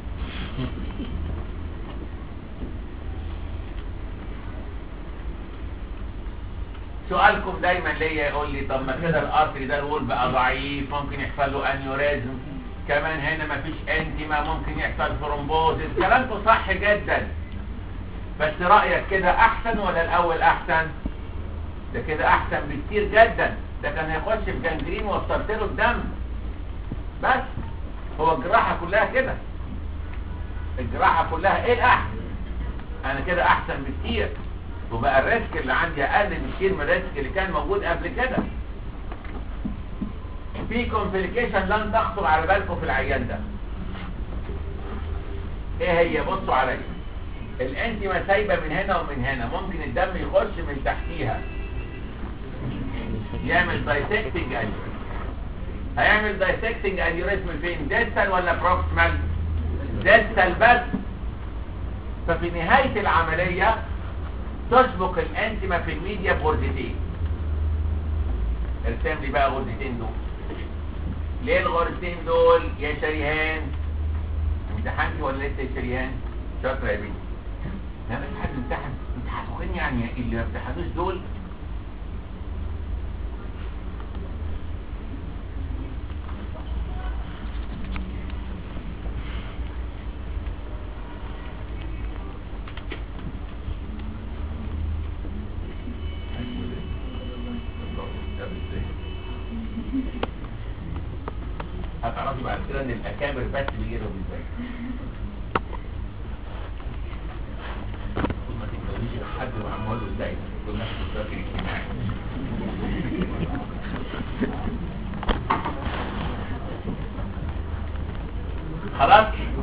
سؤالكم دايما ليا يقول لي طب ما كده الارتري ده الول بقى ضعيف ممكن يحصل له انيوريزم كمان هنا ما فيش انتما ممكن يحصل ثرومبوزيس كلامكم صح جدا بس رايك كده احسن ولا الاول احسن ده كده احسن بكتير جدا ده كان هيخش في جنجرين ووصلت له الدم بس هو الجراحه كلها كده الجراحه كلها ايه الاحسن انا كده احسن بكتير وبقى الريسك اللي عندي اقل بكتير من الريسك اللي كان موجود قبل كده في كومبليكيشن لن تخطر على بالكم في العيان ده ايه هي بصوا عليا الانتما سايبه من هنا ومن هنا ممكن الدم يخش من تحتيها يعمل دايسكتنج انيوريزم هيعمل دايسكتنج انيوريزم فين ديستال ولا بروكسمال ديستال بس ففي نهاية العملية تسبق الانتما في الميديا بوردتين ارسم لي بقى غرزتين دول ليه الغرزتين دول يا شريهان امتحنتي ولا لسه يا شريهان شاطره يا بنتي لا بس حد امتحن انت هتخوني يعني اللي ما امتحنوش دول هتعرفي بعد كده ان الاكابر بس بيجيبوا ازاي ما تتجوزيش حد وعمال له ازاي تقول نفس الشكل الاجتماعي خلاص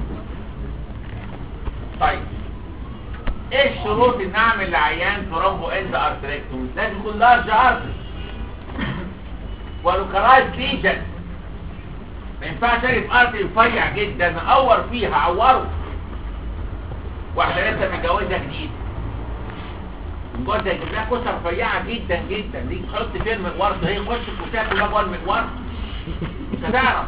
طيب ايه الشروط ان اعمل لعيان ترومبو اند ارتريكتومي لازم يكون لارج ارتري ولوكرايز ليجن ما ينفعش اري في ارض رفيع جدا اور فيها اعوره واحده لسه متجوزه جديد جوزها يجيب لها كوسه رفيعه جدا جدا دي تحط فين المقوار ده هي تخش الكوسه كلها جوه المقوار مش هتعرف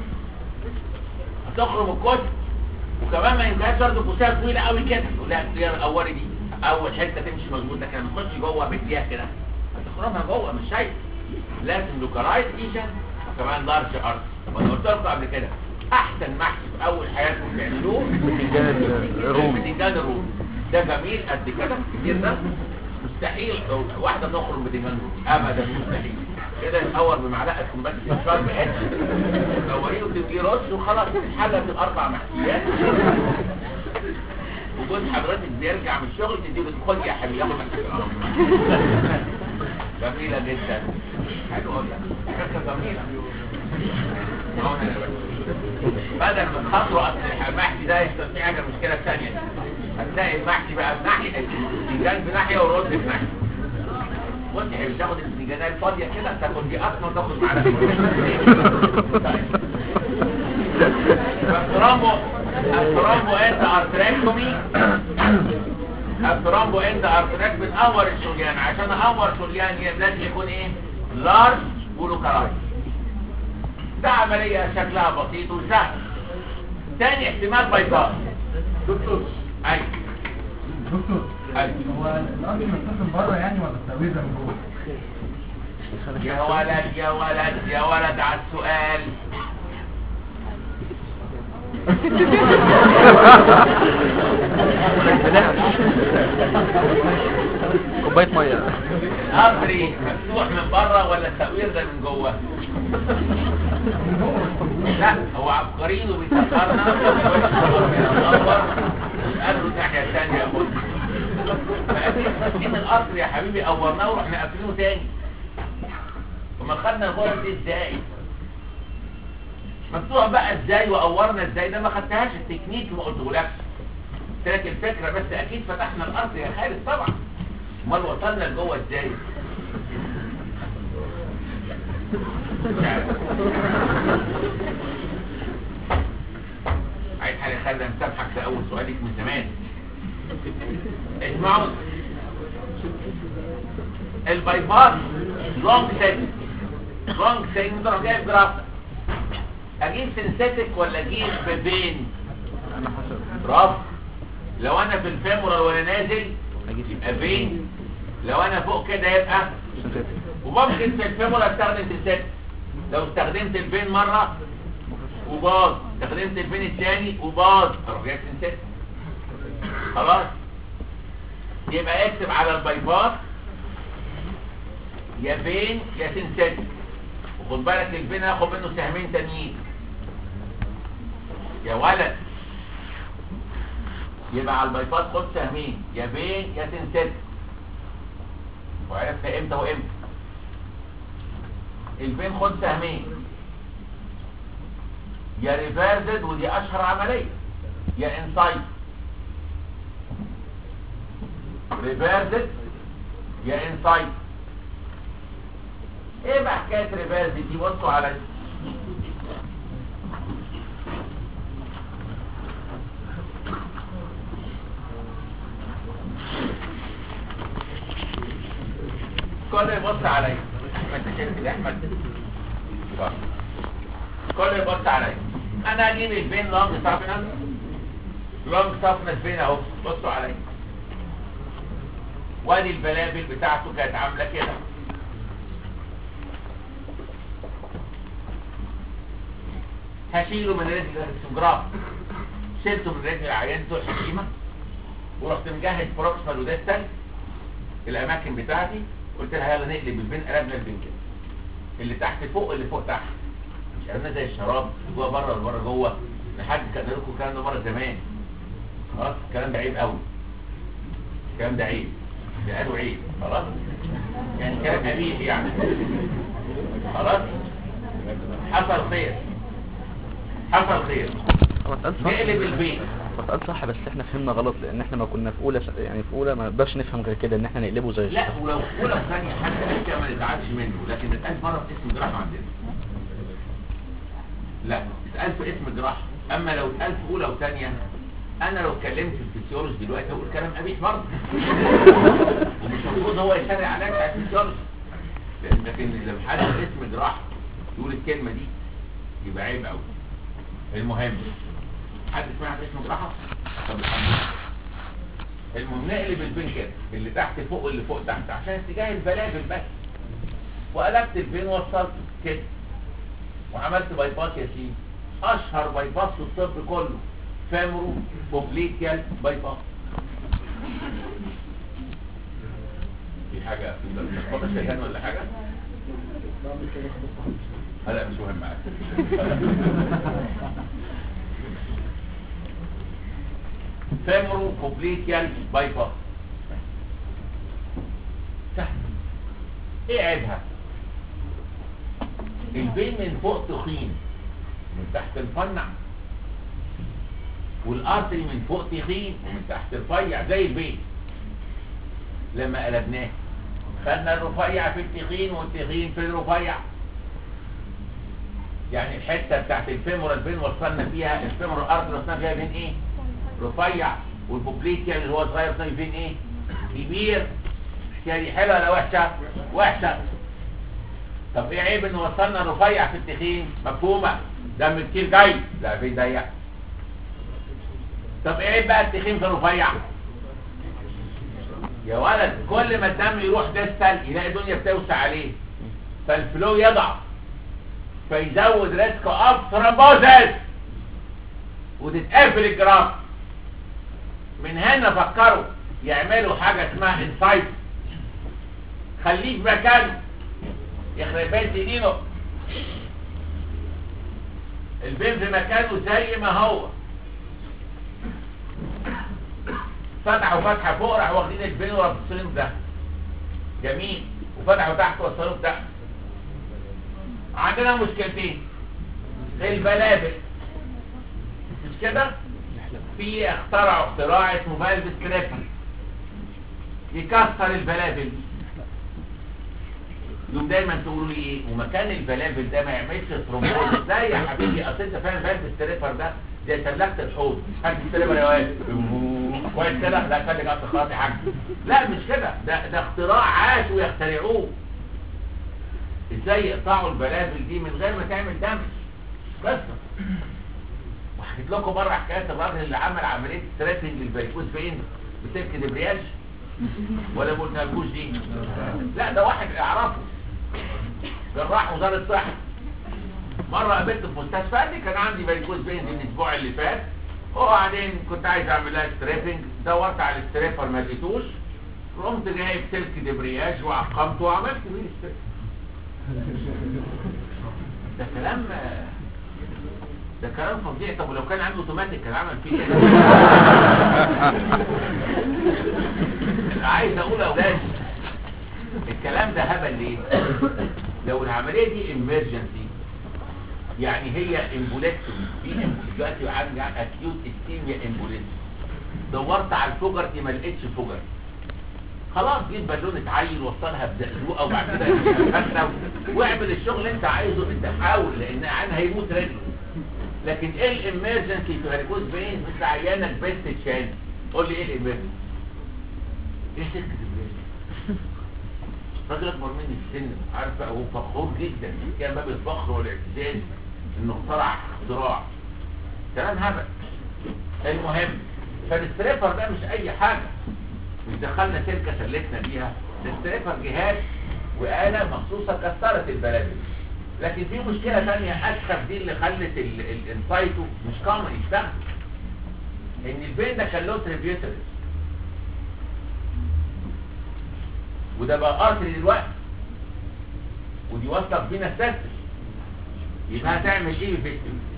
هتخرم الكوسه وكمان ما ينفعش برضه كوسه طويله قوي كده تقول لها يا الاولي دي اول حته تمشي مظبوط لكن لما تخش جوه بديها كده هتخرمها جوه مش شايف لازم لوكرايز ايجن وكمان لارج ارت وانا قلت لكم قبل كده احسن محشي في اول حياتكم تعملوه بتنجان الرومي. بتنجان الرومي ده جميل قد كده كتير ده مستحيل لو واحده تخرج بتنجان رومي ابدا مستحيل كده الاول بمعلقه بس شرب اتش توريه وتبقيه رش وخلاص اتحلت الاربع محشيات وجوز حضرتك بيرجع من الشغل تديله خد يا حبيبي ياخد جميله جدا حلوه والله فكره جميله هون أنا بقى. بدل ما تخاطروا اصل المحشي ده يحصل فيه حاجه المشكله الثانيه هتلاقي المحشي بقى بناحيه البتنجان بناحيه والرز بناحيه بص يا حبيبي تاخد البتنجانيه الفاضيه كده تاخد دي اصلا وتاخد معلقه فالترامبو الترامبو انت ارتراكتومي الترامبو انت ارتراك بنقور الشريان عشان اقور شريان لازم يكون ايه لارج ولوكالايز ده عملية شكلها بسيط وسهل تاني احتمال باي باس دكتور ايوه دكتور ايوه هو الراجل متصل بره يعني ولا التأويل ده من جوه؟ يا ولد يا ولد يا ولد على السؤال كوبايه ميه امري مفتوح من بره ولا التأوير ده من جوه لا هو عبقريين وبيسكرنا قالوا الناحية الثانية يا خد فأكيد فاتحين القصر يا حبيبي قورناه ورحنا قافلينه تاني وما خدنا الغرف دي ازاي مفتوح بقى ازاي وقورنا ازاي ده ما خدتهاش التكنيك ما قلتهولكش قلت لك الفكرة بس اكيد فتحنا الارض يا خالد طبعا امال وصلنا لجوه ازاي مش عارف. عايز حاجه خالد مسامحك ده اول سؤالك من زمان اسمعوا البايباس لونج سيت لونج سيت انت جايب جراف اجيب سنسيتك ولا اجيب بين برافو لو انا في الفيمورال وانا نازل يبقى بين لو انا فوق كده يبقى وممكن في الفيمورال استخدم سنسيتك لو استخدمت البين مرة وباظ استخدمت البين الثاني وباظ اروح جايب سنسيتك خلاص يبقى اكتب على البايباس يا بين يا سنسيتك وخد بالك البين هاخد منه سهمين تانيين يا ولد يبقى على البايباس خد سهمين يا بين يا سنسيتك وعرفت امتى وامتى البين خد سهمين يا ريفيرزد ودي اشهر عمليه يا انسايد ريفيرزد يا انسايد ايه بقى حكايه ريفيرزد دي بصوا على كل يبص عليا ما انت شايف كده يا احمد بص. كل يبص عليا انا اجيب الفين لونج سافنس لونج سافنس فين اهو بصوا عليا وادي البلابل بتاعته كانت عامله كده هشيله من رجل السجراف شلته من رجل العيان بتوع الحكيمه ورحت مجهز بروكسمال وديستال الاماكن بتاعتي قلت لها يلا نقلب البين قلبنا البين كده اللي تحت فوق اللي فوق تحت مش قلنا زي الشراب جوه بره ولا بره جوه لحد كان لكم الكلام ده مره زمان خلاص الكلام ده عيب قوي الكلام ده عيب ده قالوا عيب خلاص يعني كلام قبيح يعني خلاص حصل خير حصل خير هو اتقال صح نقلب البين هو اتقال صح بس احنا فهمنا غلط لان احنا ما كنا في اولى س- يعني في اولى ما نقدرش نفهم غير كده ان احنا نقلبه زي لا الشراب. ولو ولو ثانية حتى قال كده ما نزعلش منه لكن اتقال مرة في اسم جراح عندنا لا اتقال في اسم جراح اما لو اتقال في اولى وثانية انا لو اتكلمت في الفسيولوجي دلوقتي اقول كلام قبيح برضه ومش المفروض هو يشرع عليا بتاع الفسيولوجي لأن- لكن لما حد في اسم جراح يقول الكلمة دي يبقى عيب قوي المهم حد سمع اسم جراحة طب الحمد لله المهم نقلب البين كده اللي تحت فوق واللي فوق تحت عشان اتجاه البلابل بس وقلبت البين وصلته كده وعملت باي باس يا سيدي اشهر باي باس في الطب كله فامرو بوبليكيال باي باس في حاجه في الخطه شيطان ولا حاجه لا مش مهم معاك فامرو كوبليكيال باي باس سهل ايه عيبها البين من فوق تخين من تحت رفيع والارتري من فوق تخين ومن تحت رفيع زي البين لما قلبناه خدنا الرفيع في التخين والتخين في الرفيع يعني الحته بتاعت الفيمورال بين وصلنا فيها الفيمورال ارتري وصلنا فيها بين ايه رفيع والبوبليكيا اللي هو صغير طيب فين ايه كبير الحكايه دي حلوه ولا وحشه وحشه طب ايه عيب ان وصلنا رفيع في التخين مفهومه دم كتير جاي لا في ضيق طب ايه عيب بقى التخين في رفيع يا ولد كل ما الدم يروح ديستال يلاقي الدنيا بتوسع عليه فالفلو يضعف فيزود ريسك اوف ثرومبوزس وتتقفل الجراف من هنا فكروا يعملوا حاجة اسمها انسايت خليه في مكانه يخرب بيت دينه البين في مكانه زي ما هو فتحوا فتحة فوق راحوا واخدين البين ورابطين ده جميل وفتحوا تحت وصلوه ده عندنا مشكلتين البلابل مش كده في اخترعوا اختراع اسمه فالف ستريبر يكسر البلابل يوم دايما تقولوا لي ايه ومكان البلابل ده ما يعملش ترومبوز لا يا حبيبي اصل انت فاهم فالف ستريبر ده زي سلكت الحوض فالف ستريبر يا واد كويس كده لا خليك اصل خلاص يا حاج لا مش كده ده ده اختراع عاشوا يخترعوه ازاي يقطعوا البلابل دي من غير ما تعمل دمج بس وحكيت لكم مره حكايه الراجل اللي عمل عمليه ستريتنج للبريكوز فين بسلك دبرياج ولا ما قلنالكوش دي لا ده واحد اعرفه جراح وزاره الصحه مره قابلته في مستشفى قال لي كان عندي بريكوز فين الاسبوع اللي فات وبعدين كنت عايز اعمل لها ستريبنج دورت على الستريبر ما لقيتوش قمت جايب سلك دبرياج وعقمته وعملت بيه الستريبر ده كلام ده كلام فظيع طب ولو كان عنده اوتوماتيك كان عمل فيه كده عايز اقول يا اولاد الكلام ده هبل ليه لو العمليه دي امرجنسي يعني هي امبوليكتومي في إم- دلوقتي عندي اكيوت اسكيميا امبوليكتومي دورت على الفجر دي ما لقيتش فجر خلاص جيب بالونه عيل وصلها بزقزوقه وبعد كده فتره واعمل الشغل اللي انت عايزه انت حاول لان عين هيموت رجل لكن ايه الامرجنسي في هاريكوز بين انت عيانك بنت تشان قول لي ايه الامرجنسي ايه سلك الامرجنسي راجل اكبر مني في السن عارف بقى هو فخور جدا كان باب الفخر والاعتزاز انه اخترع اختراع كلام هبل المهم فالستريبر ده مش اي حاجه مش دخلنا شركه سلكنا بيها الستريبر جهاز وآلة مخصوصة كسرت البلد لكن في مشكلة تانية أسخف دي اللي خلت ال- الانسايتو مش كامل يشتغل إن البين ده كان له تريبيوترز وده بقى ارتري دلوقتي ودي واصله فينا سيستم يبقى هتعمل ايه في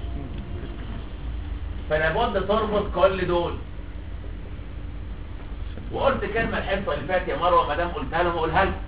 فلابد تربط كل دول وقلت كلمه الحصه اللي فاتت يا مروه ما دام قلتها لهم اقولها لكم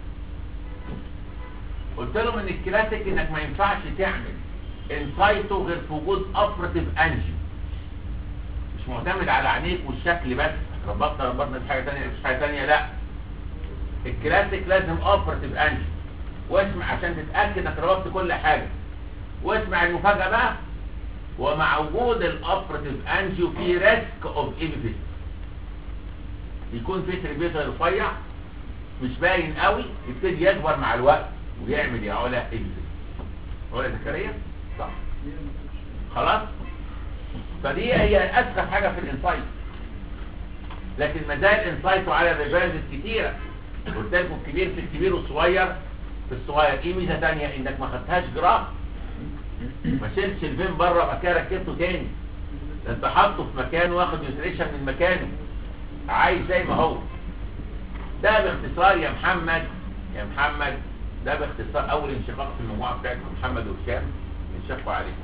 قلت لهم ان الكلاسيك انك ما ينفعش تعمل انسايتو غير في وجود ابرتيف انجي مش معتمد على عينيك والشكل بس ربطنا ربطنا في حاجه ثانيه مش حاجه ثانيه لا الكلاسيك لازم اوبرتيف انجي واسمع عشان تتاكد انك ربطت كل حاجه واسمع المفاجاه بقى ومع وجود الاوبرتيف انجيو في ريسك اوف ايبيفيس يكون في تريبيوتر رفيع مش باين قوي يبتدي يكبر مع الوقت ويعمل يا علا ايبيفيس علا زكريا صح خلاص فدي هي اسخف حاجه في الانسايت لكن ما زال انسايته على الريفيرنس كتيره قلت لكم الكبير في الكبير والصغير في الصغير ايه ميزه ثانيه انك ما خدتهاش جراف ما شلتش الفين بره وبعد كده ركبته تاني ده انت حاطه في مكانه واخد نيوتريشن من مكانه عايز زي ما هو ده باختصار يا محمد يا محمد ده باختصار اول انشقاق في المجموعه بتاعتكم محمد وهشام انشقوا عليه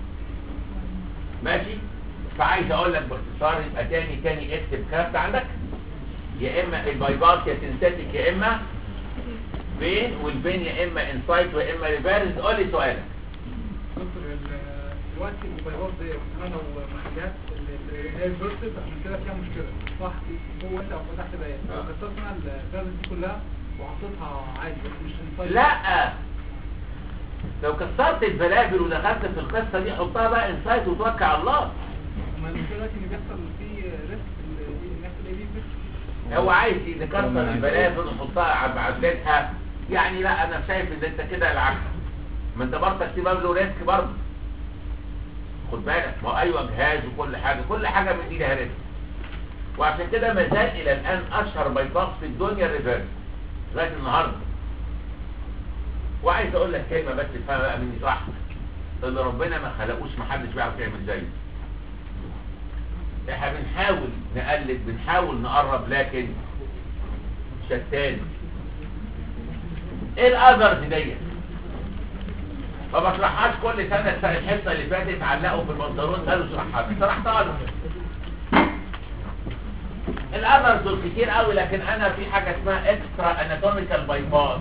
ماشي فعايز اقول لك باختصار يبقى تاني تاني اكتب كارت عندك يا اما البايباس يا سينثيتك يا اما فين والفين يا اما انسايت ويا اما ريفيرس قول لي سؤالك دكتور ال- دلوقتي الموبايلات دي انا ومحلات اللي هي الفيرتد عشان كده فيها مشكله صح هو انت او فتحت بيان لو كسرت انا الفيرتد دي كلها وحطيتها عادي بس مش انسايد لا لو كسرت البلابل ودخلت في القصه دي حطها بقى انسايت وتوكل على الله ما المشكله دلوقتي ان بيحصل فيه ريسك ان يحصل ايه بيه هو عايز يكسر البلابل ويحطها بعدلتها يعني لا انا شايف ان انت كده العكس ما انت برضك تبقى له ريسك برضه خد بالك ما هو ايوه جهاز وكل حاجه كل حاجه من دي لها ريسك وعشان كده ما زال الى الان اشهر باي باس في الدنيا الريفيرس لغايه النهارده وعايز اقول لك كلمه بس تفهمها بقى مني صح اللي ربنا ما خلقوش ما حدش بيعرف يعمل زيه احنا بنحاول نقلد بنحاول نقرب لكن شتان ايه الاذرز ديت ما بشرحهاش كل سنه السنه الحصه اللي فاتت علقوا في البنطلون قالوا اشرحها لي. شرحتها لهم الاذرز دول كتير قوي لكن انا في حاجه اسمها اكسترا اناتوميكال باي باس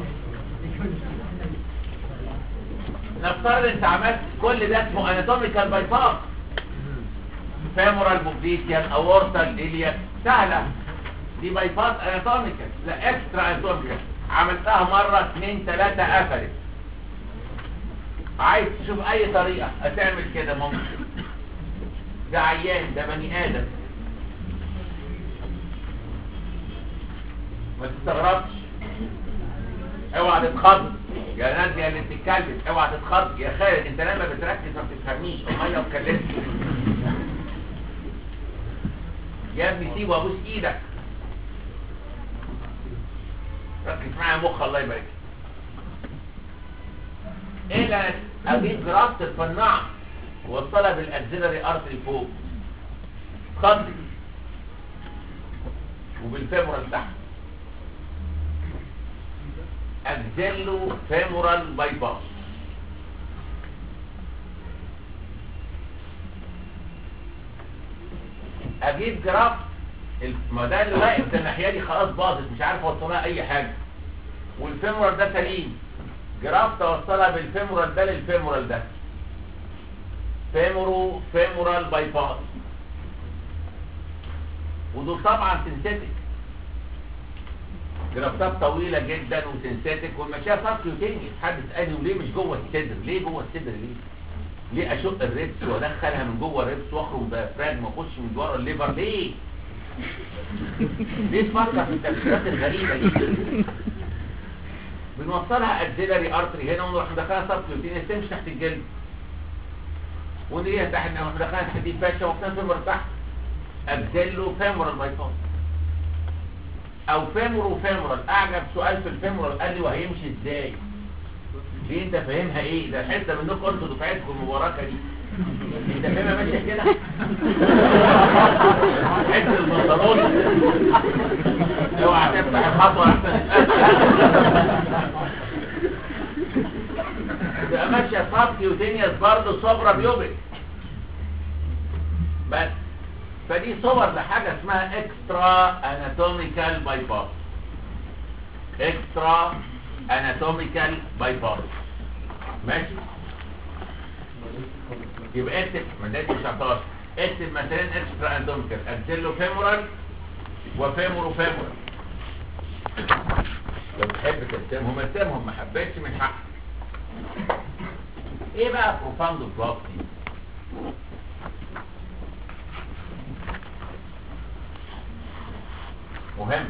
نفترض انت عملت كل ده اسمه اناتوميكال باي باس فيمورال بوبليكيان اورتال الياك سهله دي باي باس اناتوميكال لا اكسترا اناتوميكال عملتها مره اثنين ثلاثه قفلت عايز تشوف اي طريقه هتعمل كده ممكن ده عيان ده بني ادم ما تستغربش اوعى تتخض يا نادية اللي بتتكلم اوعى تتخض يا خالد انت لما بتركز ما بتفهمنيش امال لو اتكلمت يا ابني سيب وابوس ايدك ركز معايا مخ الله يبارك ايه اللي اجيب جرافة الفناع ووصلها بالاكزيلري ارتري فوق خط وبالفيمورال تحت اجزلو فيمورال باي باس اجيب جراف ما ده اللي واقف ده الناحيه دي خلاص باظت مش عارف اوصلها اي حاجه والفيمورال ده سليم جراف توصلها بالفيمورال ده للفيمورال ده فيمورو فيمورال باي باس ودول طبعا سنتيتك جرافات طويله جدا وسنسيتك والمشيه سبكيوتينيوس حد اسالني وليه مش جوه الصدر ليه جوه الصدر ليه ليه اشق الريبس وادخلها من جوه الريبس واخرج ديافراجم واخش من ورا الليفر ليه ليه تفكر في التفكيرات الغريبه دي بنوصلها اكسيلري ارتري هنا ونروح مدخلها سب كيوتينيوس تمشي تحت الجلد ونيجي تحت نروح مدخلها تحت دي فاشة وفي فيمور تحت اكسيلو فيمورال بايباس او فيمورو فيمورال اعجب سؤال في الفيمورال قال لي وهيمشي ازاي دي انت فاهمها ايه ده حته منكم انتوا دفعتكم المباركه دي انت فاهمها ماشيه كده حته البنطلون اوعى تفتح الخطوه احسن تبقى ماشيه صاب كيوتينيوس برضه صبرا بيوبك بس فدي صور لحاجه اسمها اكسترا اناتوميكال بايباس اكسترا اناتوميكال بايباس ماشي يبقى اكتب ما ده 19 اكتب مثلا اكسترا اناتوميكال اكسيلو فيمورال وفيمورو فيمورال لو تحب ترسمهم ارسمهم ما حبيتش من حقك ايه بقى بروفاندو بلاستي مهم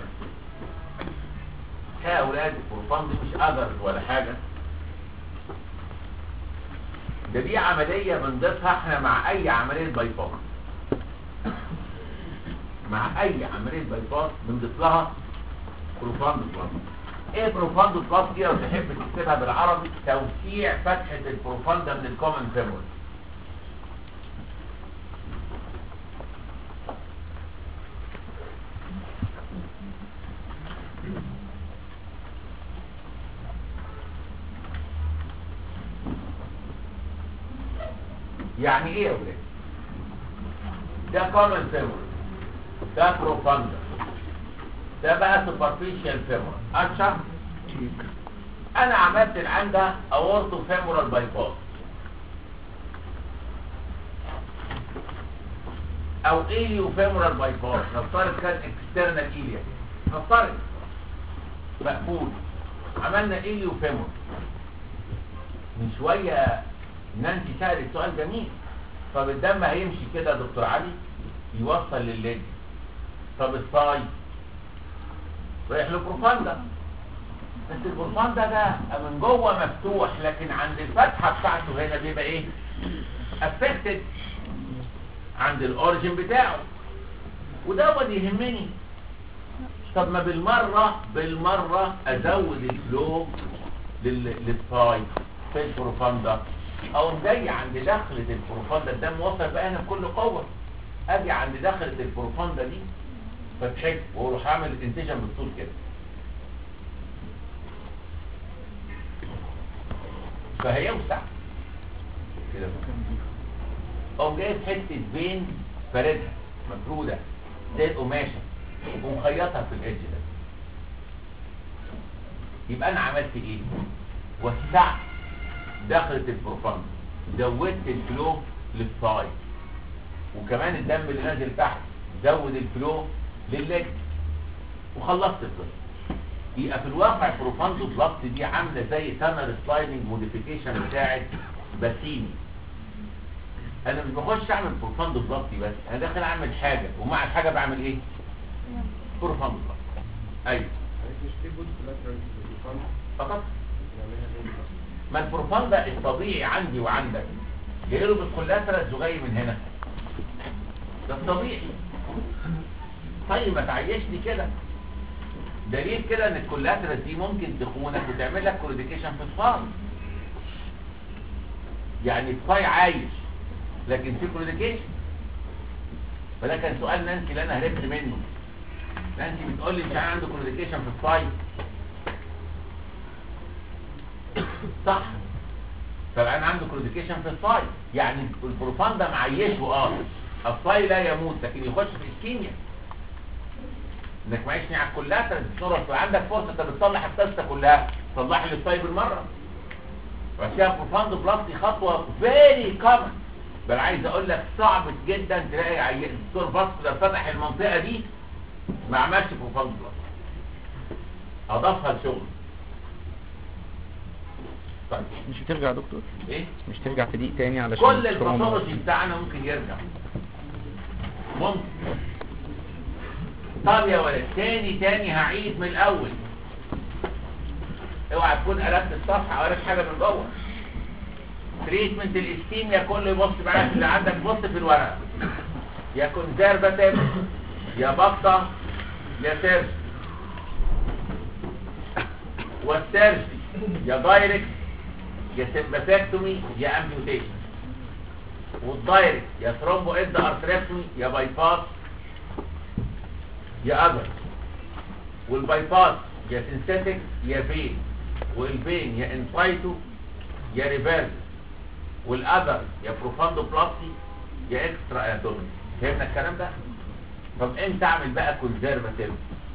يا اولاد البروفاند مش اذر ولا حاجه ده دي عمليه بنضيفها احنا مع اي عمليه بايباس مع اي عمليه بايباس بنضيف لها بروفاند بلاس ايه بروفاند بلاس دي لو تحب تكتبها بالعربي توسيع فتحه البروفاند من الكومن فيمور يعني ايه يا ولاد ده كومن فيمور ده بروفاندر ده بقى سوبرفيشال فيمور اشرح انا عملت العين ده اورتو فيمورال بايباس او ايليو فيمورال بايباس نفترض كان اكسترنال ايليا نفترض مقبول عملنا ايليو فيمور من شويه نانسي سألت سؤال جميل طب الدم هيمشي كده يا دكتور علي يوصل للليج طب الصاي رايح لبروفاندا بس البروفاندا ده من جوه مفتوح لكن عند الفتحه بتاعته هنا بيبقى ايه افكتد عند الاوريجن بتاعه ودوت يهمني طب ما بالمره بالمره ازود الفلو لل- للصاي في البروفاندا او جاي عند دخلة البروفاندا الدم وصل بقى هنا بكل قوة اجي عند دخلة البروفاندا دي فتحت واروح اعمل انتجن بالطول كده فهيوسع كده او جايب حتة بين فاردها مفرودة زي القماشة ومخيطها في الإدج ده يبقى انا عملت ايه وسعت دخلت البروفاند زودت الفلو للصاي وكمان الدم اللي نازل تحت زود الفلو للليج وخلصت القصه يبقى في الواقع بروفاندو بلاست دي عامله زي تانر سلايدنج موديفيكيشن بتاعت باسيني انا مش بخش اعمل بروفاندو بلاست بس انا داخل اعمل حاجه ومع الحاجه بعمل ايه بروفاندو بلاست ايوه فقط ما البروفاندا الطبيعي عندي وعندك جاي له بالكولاترال زجاي من هنا ده الطبيعي طيب ما تعيشني كده دليل كده ان الكولاترال دي ممكن تخونك وتعمل لك كوريديكيشن في الفار يعني الصاي عايش لكن في كوريديكيشن فده كان سؤال نانسي اللي انا هربت منه نانسي بتقول لي مش عنده كوريديكيشن في الصاي صح فالآن عنده كروديكيشن في الصاي يعني البروفان ده معيشه اه الصاي لا يموت لكن يخش في اسكيميا انك معيشني على الكلاتر الصورة عندك فرصة انت بتصلح القصة كلها تصلح لي الصاي بالمرة وعشان بروفاندو بلاستي خطوة فيري كومن بل عايز اقول لك صعب جدا تلاقي عي- الدكتور فاسكولار فتح المنطقة دي ما عملش بروفاندو بلاستي اضافها لشغل طيب مش بترجع يا دكتور ايه مش ترجع تضيق تاني علشان كل التروما. الباثولوجي بتاعنا ممكن يرجع ممكن طب يا ولد تاني تاني هعيد من الاول اوعى تكون قلبت الصفحه او قلبت حاجه من جوه تريتمنت الاستيميا كله يبص معاك اللي عندك بص في الورقه يا كونزرفاتيف يا بطه يا سيرج والسيرجي يا دايركت يا سمباثكتومي يا امبيوتيشن والدايركت يا ثرومبو اد ارتريكتومي يا باي باس يا اذر والباي باس يا سينثيتك يا فين والفين يا انسايتو يا ريفيرس والاذر يا بروفاندو بلاستي يا اكسترا اناتومي فهمنا الكلام ده طب امتى اعمل بقى كونزرفاتيف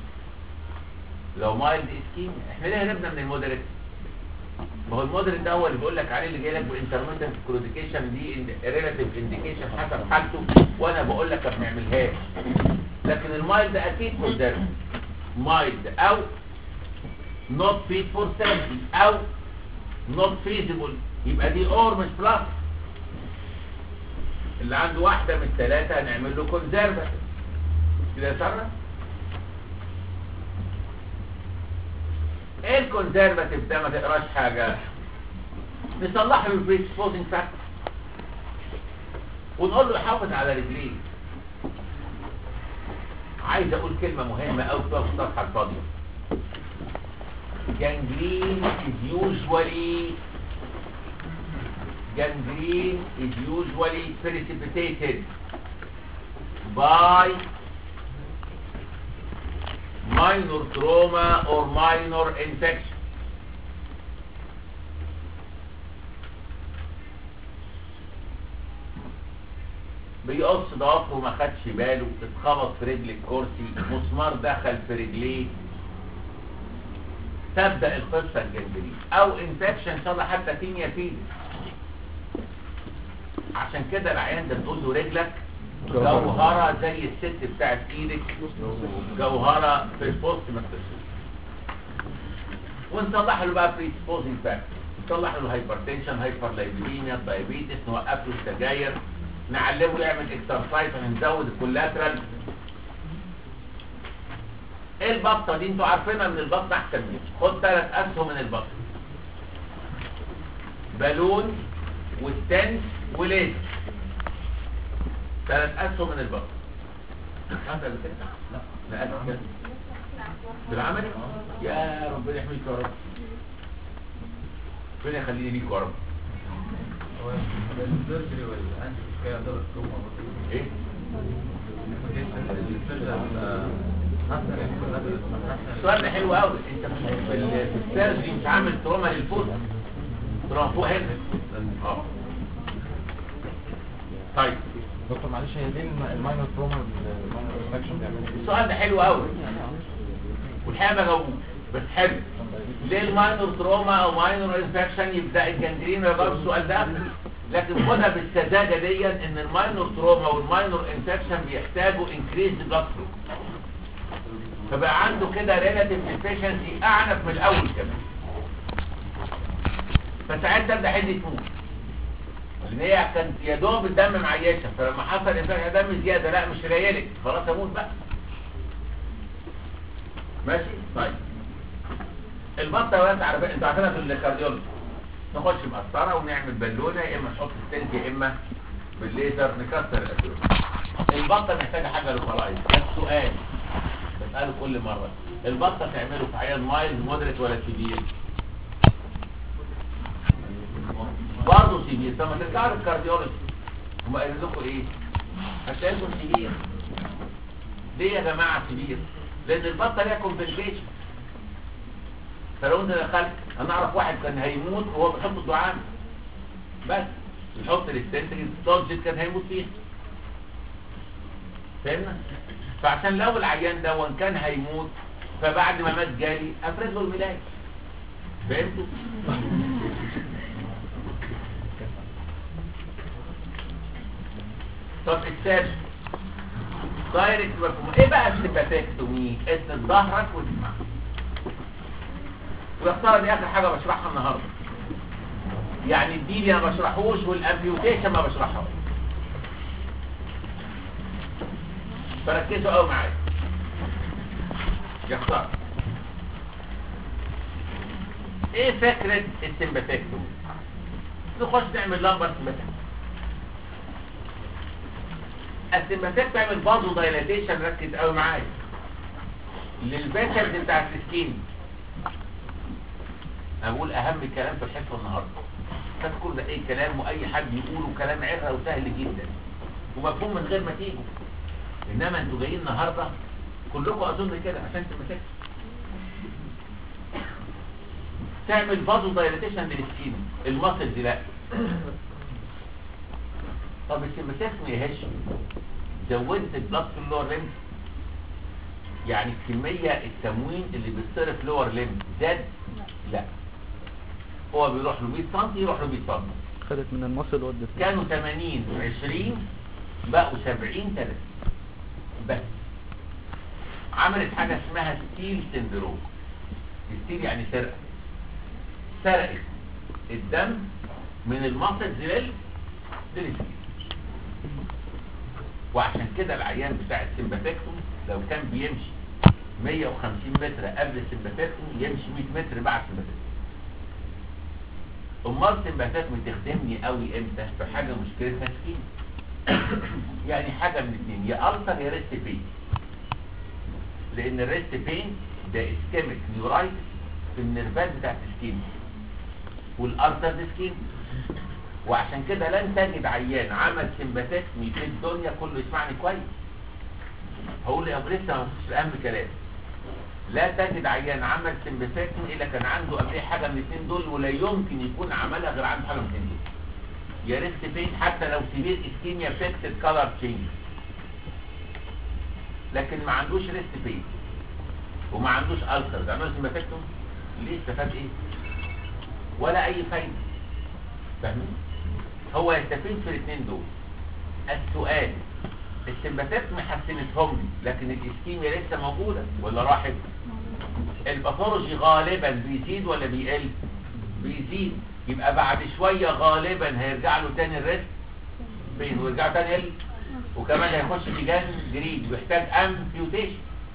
لو مايلد اسكيم احنا ليه هربنا من المودريت ما هو المودريت ده هو اللي بيقول لك عليه اللي جاي لك بالانترميتنت كروديكيشن دي ريلاتيف انديكيشن حسب حالته وانا بقول لك ما بنعملهاش لكن المايلد اكيد كونزرفاتيف مايلد او not fit for therapy او not feasible يبقى دي اور مش بلس اللي عنده واحدة من الثلاثة هنعمل له كونزرفاتيف كده يا سارة ايه الكونزرفاتيف ده ما تقراش حاجة نصلح له البريسبوزنج فاكتور ونقول له يحافظ على رجليه عايز اقول كلمة مهمة قوي في الصفحة الفاضية gangrene is usually gangrene is usually precipitated by minor trauma or minor infection بيقص ضوافره وما خدش باله اتخبط في رجل الكرسي مسمار دخل في رجليه تبدأ القصة الجنبية او انفكشن ان شاء الله حتى تينيا فيه عشان كده العيان ده تقول له رجلك جوهرة زي الست بتاعت ايدك جوهرة في البوست ما تكسرش ونصلح له بقى بريسبوزنج فاكتور نصلح له الهايبرتنشن هايبرلايبيديميا الدايابيتس نوقف له السجاير نعلمه يعمل اكسرسايز ونزود الكولاترال ايه البطه دي انتوا عارفينها من البطن احسن مني خد ثلاث اسهم من البطن بالون والتنس وليز ثلاث اسهم من البطن انت اللي كده لا لا أنا كده. بالعمل يا ربنا يحميك يا رب ربنا يخليني ليك يا رب هو السيرجري والانتي كده ده التروما ايه السؤال ده حلو قوي انت في ال- في السيرجري مش عامل تروما للفوت تروما فوق هنا اه طيب دكتور معلش هي دي الم- الماينر تروما الماينر انفكشن بيعملوا ايه؟ السؤال ده حلو قوي والحقيقه ما جاوبوش بس حلو ليه الماينور تروما او ماينور انفكشن يبدا الجنجرين ما يجاوبش السؤال ده لكن خدها بالسذاجه دي ان الماينور تروما والماينور انفكشن بيحتاجوا انكريز بلاد فلو فبقى عنده كده ريلاتيف ديفيشنسي اعنف من الاول كمان فساعتها تبدا حد تموت لان هي كانت يا دوب الدم معيشه فلما حصل انفكشن دم زياده لا مش ريالك خلاص اموت بقى ماشي طيب البطه واسعه على فكره انتوا عارفينها في الكارديولوجي نخش بقسطره ونعمل بالونه يا اما نحط ستنت يا اما بالليزر نكسر الاسيوم البطه محتاجه حاجه لوكالايز ده السؤال بساله كل مره البطه تعمله في عيان مايلد مودريت ولا سيفير برضه سيفير طب ما ترجعوا للكارديولوجي هم قالوا لكم ايه هتلاقوا سيفير ليه يا جماعه سيفير لان البطه ليها كومبنسيشن فلو انت دخلت انا اعرف واحد كان هيموت وهو بيحط الدعامه بس يحط الاستنتج الستونجت كان هيموت فيها فاهمنا فعشان لو العيان ده وان كان هيموت فبعد ما مات جالي افرد له الملاك فهمتوا طب السابق دايركت مفهوم ايه بقى السيباتكتومي اسند ظهرك وتسمع ويختار دي اخر حاجه بشرحها النهارده يعني الديلي انا بشرحوش والامبيوتيشن ما بشرحهاش فركزوا قوي معايا يختار ايه فكرة السمباتكتوم نخش نعمل لمبر سمباتكتوم السمباتكتوم تعمل بازو دايلاتيشن ركز قوي معايا للفيسلز بتاعت السكين انا بقول اهم كلام في الحصه النهارده تذكر ده اي كلام واي حد يقوله كلام عرة وسهل جدا ومفهوم من غير ما تيجوا انما انتوا جايين النهارده كلكم اظن كده عشان سمباتكتوم تعمل فازو دايلاتيشن للسكين المصل دي لا طب السمباتكتوم يا هشام زودت البلاد في اللور ليمف يعني الكمية التموين اللي بيتصرف لور ليمف زاد لا هو بيروح له 100 سم يروح له 100 سم خدت من المصل ودت كانوا 80 20 بقوا 70 3 بس عملت حاجة اسمها ستيل سندروم ستيل يعني سرقة سرقت الدم من المصل زلال للسكين وعشان كده العيان بتاع السمباتكتوم لو كان بيمشي 150 متر قبل السمباتكتوم يمشي 100 متر بعد السمباتكتوم امال السمباتكتوم تخدمني قوي امتى في حاجه مشكلتها سكين يعني حاجه من الاثنين يا التر يا ريست بين لان الريست بين ده اسكيميك نيورايتس في النيرفات بتاعت السكين والارتر دي سكين وعشان كده لن تجد عيان عمل سمباتكتمي في الدنيا كله يسمعني كويس هقول يا ابو لسه مش اهم كلام لا تجد عيان عمل سمباتكتمي الا كان عنده قبل حاجه من الاثنين دول ولا يمكن يكون عملها غير عنده حاجه من الاثنين دول يا ريست بين حتى لو سيفير اسكيميا فيكسد كلر تشينج لكن ما عندوش ريست بين وما عندوش السر ده عمل سمباتكتوم ليه استفاد ايه ولا اي فايده فاهمين هو يستفيد في الاثنين دول السؤال السمباتكتوم حسنتهم لي لكن الاسكيميا لسه موجوده ولا راحت الباثولوجي غالبا بيزيد ولا بيقل بيزيد يبقى بعد شويه غالبا هيرجع له تاني الريسك فين ويرجع تاني ال وكمان هيخش في جان جديد ويحتاج امبيوتيشن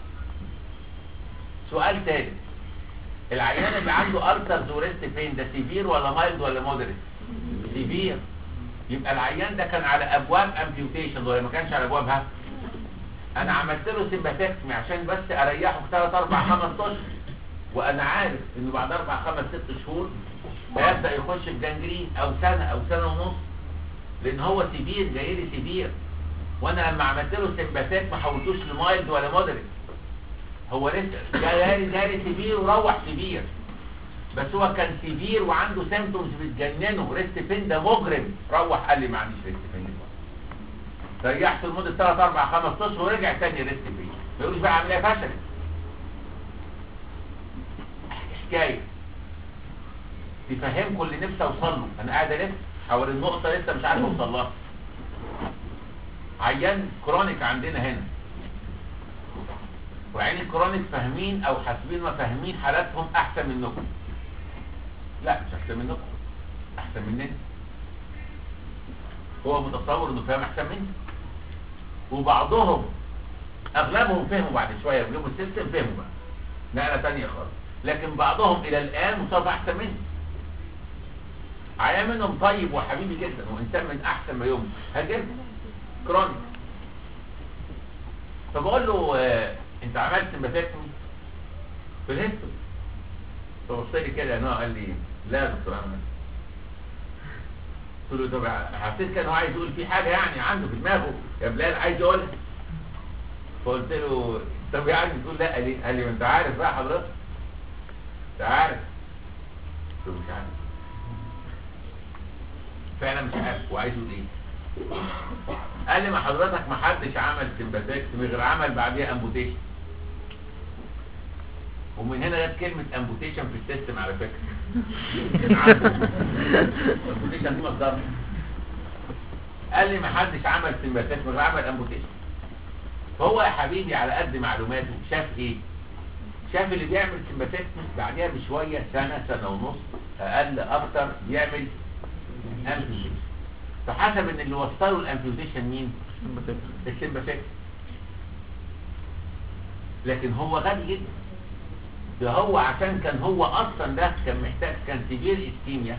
سؤال تاني العيان اللي عنده ألسرز وريست فين ده سيفير ولا مايلد ولا مودريت سيفير يبقى العيان ده كان على ابواب امبيوتيشن ولا ما كانش على ابوابها انا عملت له سيمباتكتمي عشان بس اريحه في 3 4 5 اشهر وانا عارف انه بعد 4 5 6 شهور هيبدا يخش في جانجرين او سنه او سنه ونص لان هو سيفير جاي لي سيفير وانا لما عملت له سيمباتيك ما حولتوش لمايلد ولا مودريت هو لسه جاي جاي سيفير وروح سيفير بس هو كان سيفير وعنده سيمبتومز بتجننه ريست فين ده مجرم روح قال لي ما عنديش ريست فين دلوقتي ريحته لمده 3 4 5 اشهر ورجع تاني ريست فين ما يقولش بقى عمليه فشلت حكايه تفهمكم اللي نفسي اوصل له انا قاعد الف حوالي النقطه لسه مش عارف اوصل لها عيان كرونيك عندنا هنا وعين الكرونيك فاهمين او حاسبين ما فاهمين حالاتهم احسن منكم لا مش احسن منكم احسن مننا هو متصور انه فاهم احسن مني وبعضهم اغلبهم فهموا بعد شويه بيجيبوا السيستم فهموا بقى نقله ثانيه خالص لكن بعضهم الى الان مصاب احسن مني عيان منهم طيب وحبيبي جدا وانسان من احسن ما يمكن هاجر كرونيك فبقول له آه انت عملت سمباتكتومي في الهيستوري فبص لي كده نوع قال لي لا يا دكتور عمل قلت له طب حسيت كان هو عايز يقول في حاجه يعني عنده في دماغه يا بلال عايز يقولها فقلت له طب يعني بتقول لا ليه؟ قال لي ما انت عارف بقى حضرتك انت عارف قلت له مش عارف فعلا مش عارف وعايز يقول ايه قال لي ما حضرتك ما حدش عمل سمباتكتومي غير عمل بعديها امبوتيشن ومن هنا جت كلمة امبوتيشن في السيستم على فكرة امبوتيشن دي مصدر قال لي ما حدش عمل سمباتكتومي غير عمل امبوتيشن فهو يا حبيبي على قد معلوماته شاف ايه شاف اللي بيعمل سمباتكتومي بعديها بشوية سنة سنة ونص اقل اكتر بيعمل امبوتيشن فحسب ان اللي وصلوا الامبيوتيشن مين السمباتيك لكن هو غبي جدا ده هو عشان كان هو اصلا ده كان محتاج كان سيفير اسكيميا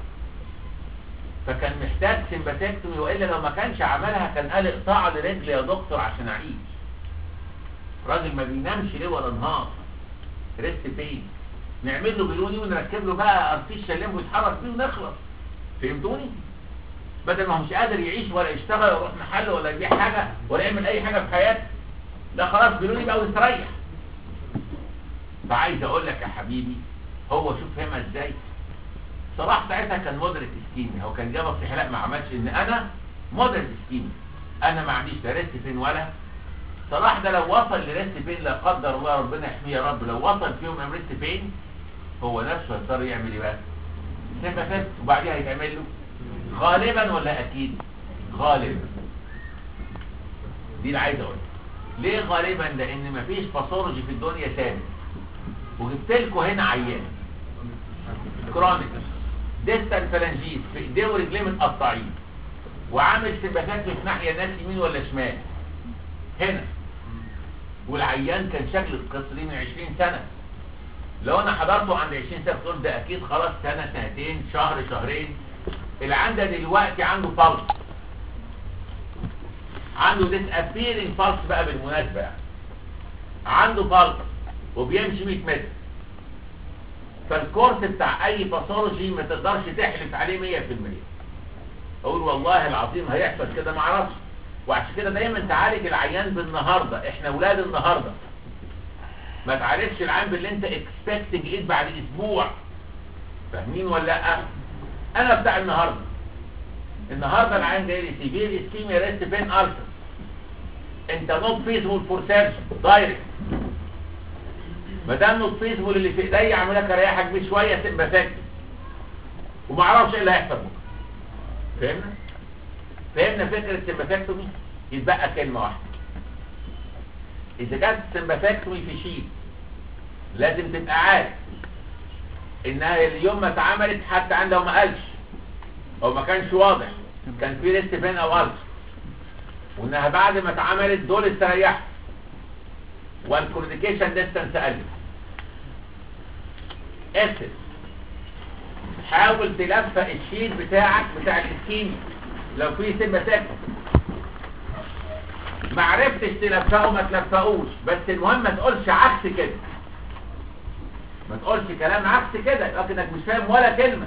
فكان محتاج سمباتكتومي والا لو ما كانش عملها كان قال اقطع لي رجلي يا دكتور عشان اعيش راجل ما بينامش ليه ولا نهار ريست بين نعمل له بلوني ونركب له بقى ارتيش شلم ويتحرك بيه ونخلص فهمتوني بدل ما هو مش قادر يعيش ولا يشتغل ولا يروح محل ولا يبيع حاجه ولا يعمل اي حاجه في حياته لا خلاص بلوني بقى ويستريح فعايز اقول لك يا حبيبي هو شوف فهمها ازاي صلاح ساعتها كان مودريت اسكيمي هو كان جاب في حلاق ما عملش ان انا مودريت اسكيمي انا ما عنديش لا ريست فين ولا صلاح ده لو وصل لريست فين لا قدر الله ربنا يحميه يا رب لو وصل فيهم ام ريست فين هو نفسه هيضطر يعمل ايه بقى سيمباثيك وبعديها هيتعمل له غالبا ولا اكيد غالبا دي اللي عايز اقولها ليه غالبا لان مفيش باثولوجي في الدنيا ثابت وجبت لكم هنا عيان كرونيك ديستال فالانجيز في ايديه ورجليه متقطعين وعامل سمباثات في ناحيه الناس يمين ولا شمال هنا والعيان كان شكل القصه دي من 20 سنه لو انا حضرته عند 20 سنه تقول ده اكيد خلاص سنه سنتين شهر شهرين اللي عنده دلوقتي عنده فلس عنده ديس ابيرنج فلس بقى بالمناسبه يعني. عنده فلس وبيمشي 100 متر فالكورس بتاع اي باثولوجي ما تقدرش تحلف عليه 100% اقول والله العظيم هيحصل كده ما اعرفش وعشان كده دايما تعالج العيان بالنهارده احنا اولاد النهارده ما تعالجش العيان باللي انت اكسبكتنج ايه بعد اسبوع فاهمين ولا لا انا بتاع النهارده النهارده العيان جاي لي سيفير اسكيميا ريست بين السر انت نوت فيزبل فور سيرجن دايركت ما دام نوت فيزبل اللي في ايديا اعمل لك اريحك بيه شويه تبقى ساكت وما اعرفش ايه اللي هيحصل بكره فهمنا فهمنا فكره السمباثكتومي يتبقى كلمه واحده اذا كانت السمباثكتومي في شيء لازم تبقى عارف انها اليوم ما اتعملت حتى عن لو ما قالش او ما كانش واضح كان في ريست بين او قلش وانها بعد ما اتعملت دول استريحوا والكوميونيكيشن ديستانس قلت اسف حاول تلفق الشيت بتاعك بتاع الاسكيمي لو في سمباتيك ما عرفتش تلفقه ما تلفقوش بس المهم ما تقولش عكس كده ما تقولش كلام عكس كده لكنك مش فاهم ولا كلمة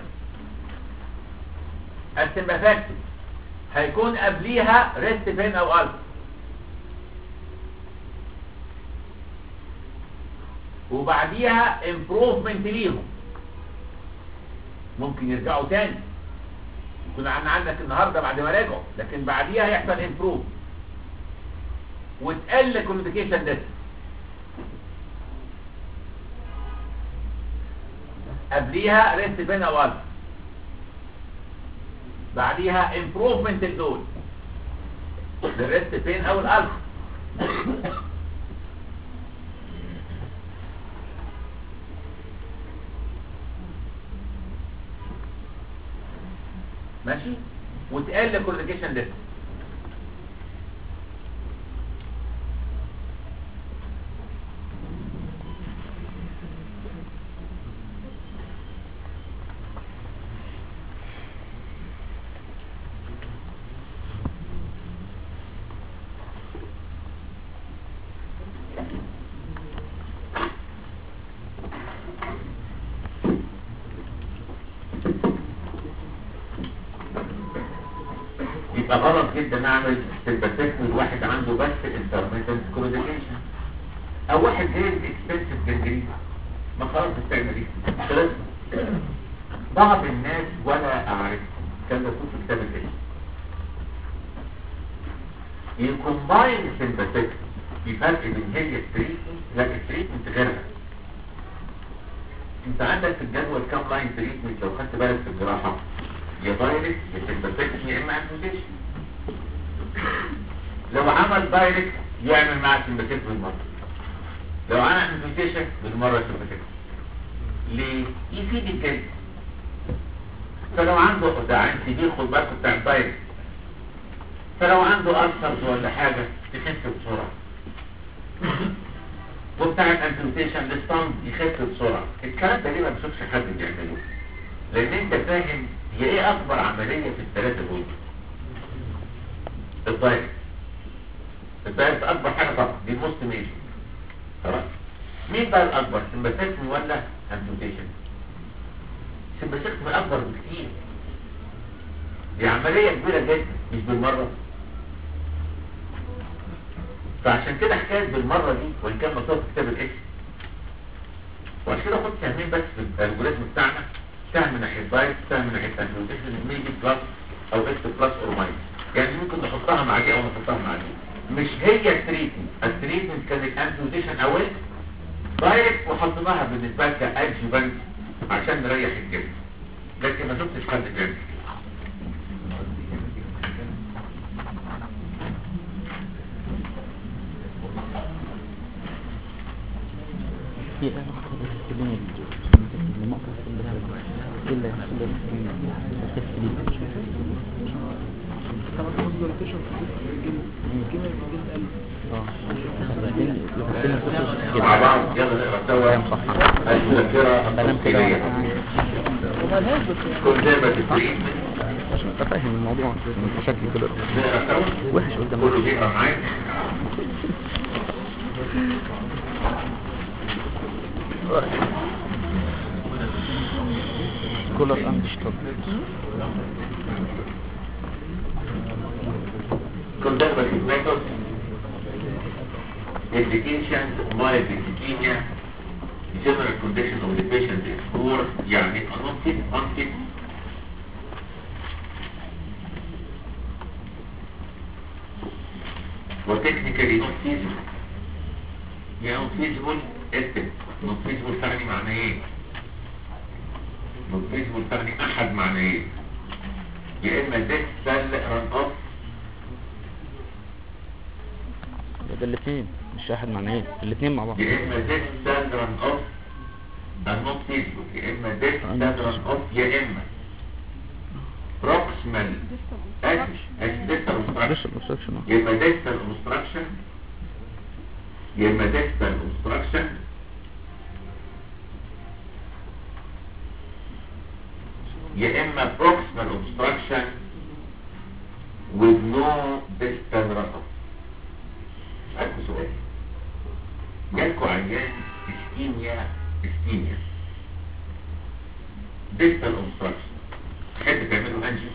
السمباتيك هيكون قبليها ريست فين او الف وبعديها امبروفمنت ليهم ممكن يرجعوا تاني يكون عن عندك النهارده بعد ما رجعوا لكن بعديها يحصل امبروف وتقل كوميونيكيشن ديس قبليها ريست بين او الف بعديها امبروفمنت لدول للريست بين او الالف ماشي وتقل كوميونيكيشن ديس يبقى غلط جدا اعمل سيمباثيك واحد عنده بس انترميتنت كوميونيكيشن او واحد غير اكسبنسيف جنجرين ما خلاص بتعمل ايه خلاص بعض الناس ولا اعرف كان مكتوب في كتاب الاسم يكومباين سيمباثيك في فرق بين هي التريتمنت لا التريتمنت غيرها انت عندك في الجدول كام لاين تريتمنت لو خدت بالك في الجراحه يا دايركت يا سيمباثيك يا اما امبوتيشن لو عمل دايركت يعمل معاه سيمباثيك بالمره لو عمل امبوتيشن بالمره سيمباثيك ليه؟ يفيد الجلد فلو عنده ده عين سي خد بالك بتاع الدايركت فلو عنده ألسرز ولا حاجة تخف بسرعة وبتاع الامبيوتيشن للصمت يخف بسرعه الكلام ده ليه ما بشوفش حد بيعمله لان انت فاهم هي ايه اكبر عمليه في الثلاثه دول الدايركت الدايركت اكبر حاجه طبعا دي الموست ميجر خلاص مين بقى الاكبر سمباثيكتومي ولا امبيوتيشن سمباثيكتومي اكبر بكتير دي عمليه كبيره جدا مش بالمره فعشان كده حكايه بالمره دي وان كان مكتوب في كتاب الاكس وعشان كده خد سهمين بس في الالجوريزم بتاعنا سهم من ناحيه دايت سهم من ناحيه امبيوتيشن ميجي بلس او اكس بلس اور ماينس يعني ممكن نحطها مع دي او نحطها مع دي مش هي التريتمنت التريتمنت كانت امبيوتيشن اول دايركت وحطيناها بالنسبه لك ادجوفنت عشان نريح الجسم لكن ما شفتش حد بيعمل هي الدنيا الموقف إلا طبعا تاخد دورتيشن في الجيم الجيم الجيم قل مع بعض يلا نقرا سوا الذاكره بنام كده التفصيليه وما لهاش بس يعني كل ده ما التريتمنت عشان ابقى فاهم الموضوع من شكل كده نقرا سوا وحش قدام كله بيقرا معاك كولر اندشتون conservative methods, indications, mild leukemia, general condition of the patient is poor, يعني unfit, unfit. وتكنيكالي not feasible. يعني not feasible اكتب not feasible تعني معنى ايه؟ not feasible تعني احد معنى ايه؟ يا اما ده سل رن اوف ده الاثنين مش واحد معنى ايه الاثنين مع بعض يا اما this syndrome of النوت فيسبوك يا اما this syndrome of يا اما proximal اسف اسف distal بس obstruction الاوبستراكشن يا اما distal obstruction يا اما distal obstruction يا اما proximal obstruction with no distal runoff أسألكوا سؤال جالكوا عيان اسكيميا اسكيميا ديستال اوبستراكشن تحب تعملوا انجيو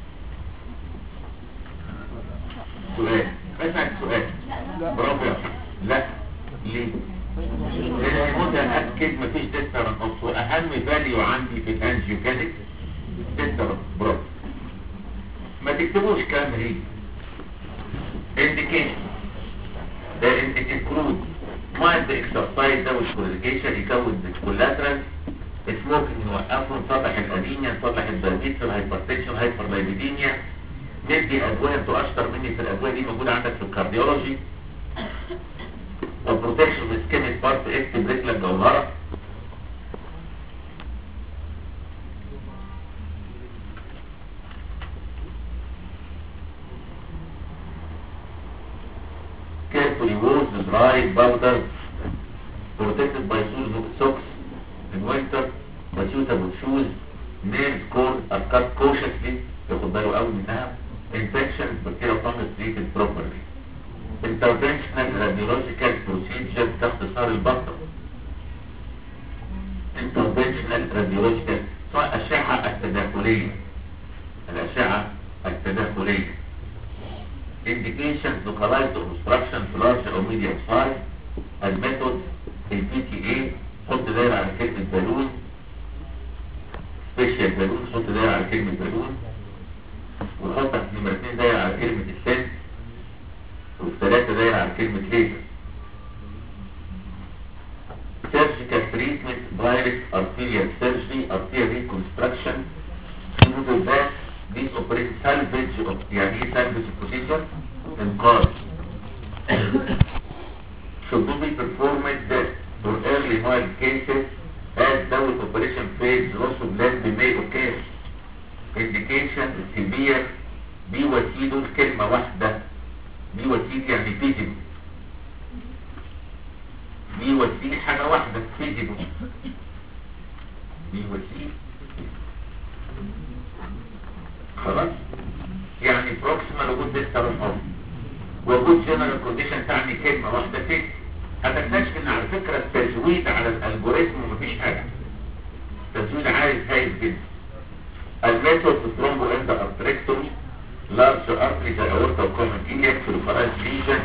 سؤال بسألك سؤال برافو يا أخي. لا ليه؟ لأن متأكد مفيش ديستال اوبستراكشن وأهم فاليو عندي في الانجيو كانت ديستال برافو ما تكتبوش كلام هي indication ده انت include mild exercise ده والكوليكيشن يكون collateral سموكينج نوقفه نصلح الانيميا نصلح الدايابيتس الهايبرتنشن هايبرلايبيديميا ندي ادويه انتوا اشطر مني في الادويه دي موجوده عندك في الكارديولوجي وبروتكشن سكيميك بارت اكتب رجلك جوهره carefully washed, dried, powdered, protected by shoes, socks in winter, by suitable shoes, nails cold are cut cautiously, ياخد باله قوي منها, infection, bacterial fungus treated properly. Interventional radiological procedure تحت صار البطن. Interventional radiological سواء الأشعة التداخلية الأشعة التداخلية indications localized obstruction في large or medium size الميثود البي حط دايرة على كلمة بالون سبيشال بالون حط دايرة على كلمة بالون وحطك نمرة اتنين دايرة على كلمة السن وفي ثلاثة دايرة على كلمة ليزر surgical treatment direct arterial surgery arterial reconstruction include that this operation salvage of يعني ايه salvage procedure انقاذ should not be performed for early mild cases as though operation phase loss of limb may occur indication severe دي وسيله كلمة واحدة دي وسيلة يعني فيزيو بي وسي حاجة واحدة فيزيبل بي وسي خلاص يعني بروكسيمال وجود ديستال اوف وجود جنرال كونديشن تعني كلمة واحدة فيك هتكتشف ان على فكرة التزويد على الالجوريزم مفيش حاجة تزويد عايز هايل جدا الميثود في ثرومبو اند ارتريكتومي لارج ارتري زي اورتا وكومن ايليك في الفراج ليجن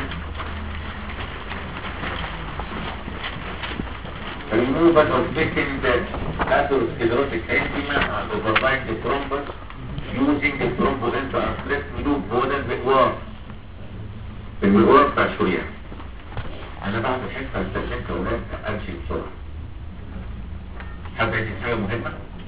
removal of thickened atherosclerotic edema and overlying the thrombus using the thromboendoarthritis loop هو ده المحور المحور بتاع الشريان انا بعد الحصه استخدمت اولاد امشي بسرعه حد عايز حاجه مهمه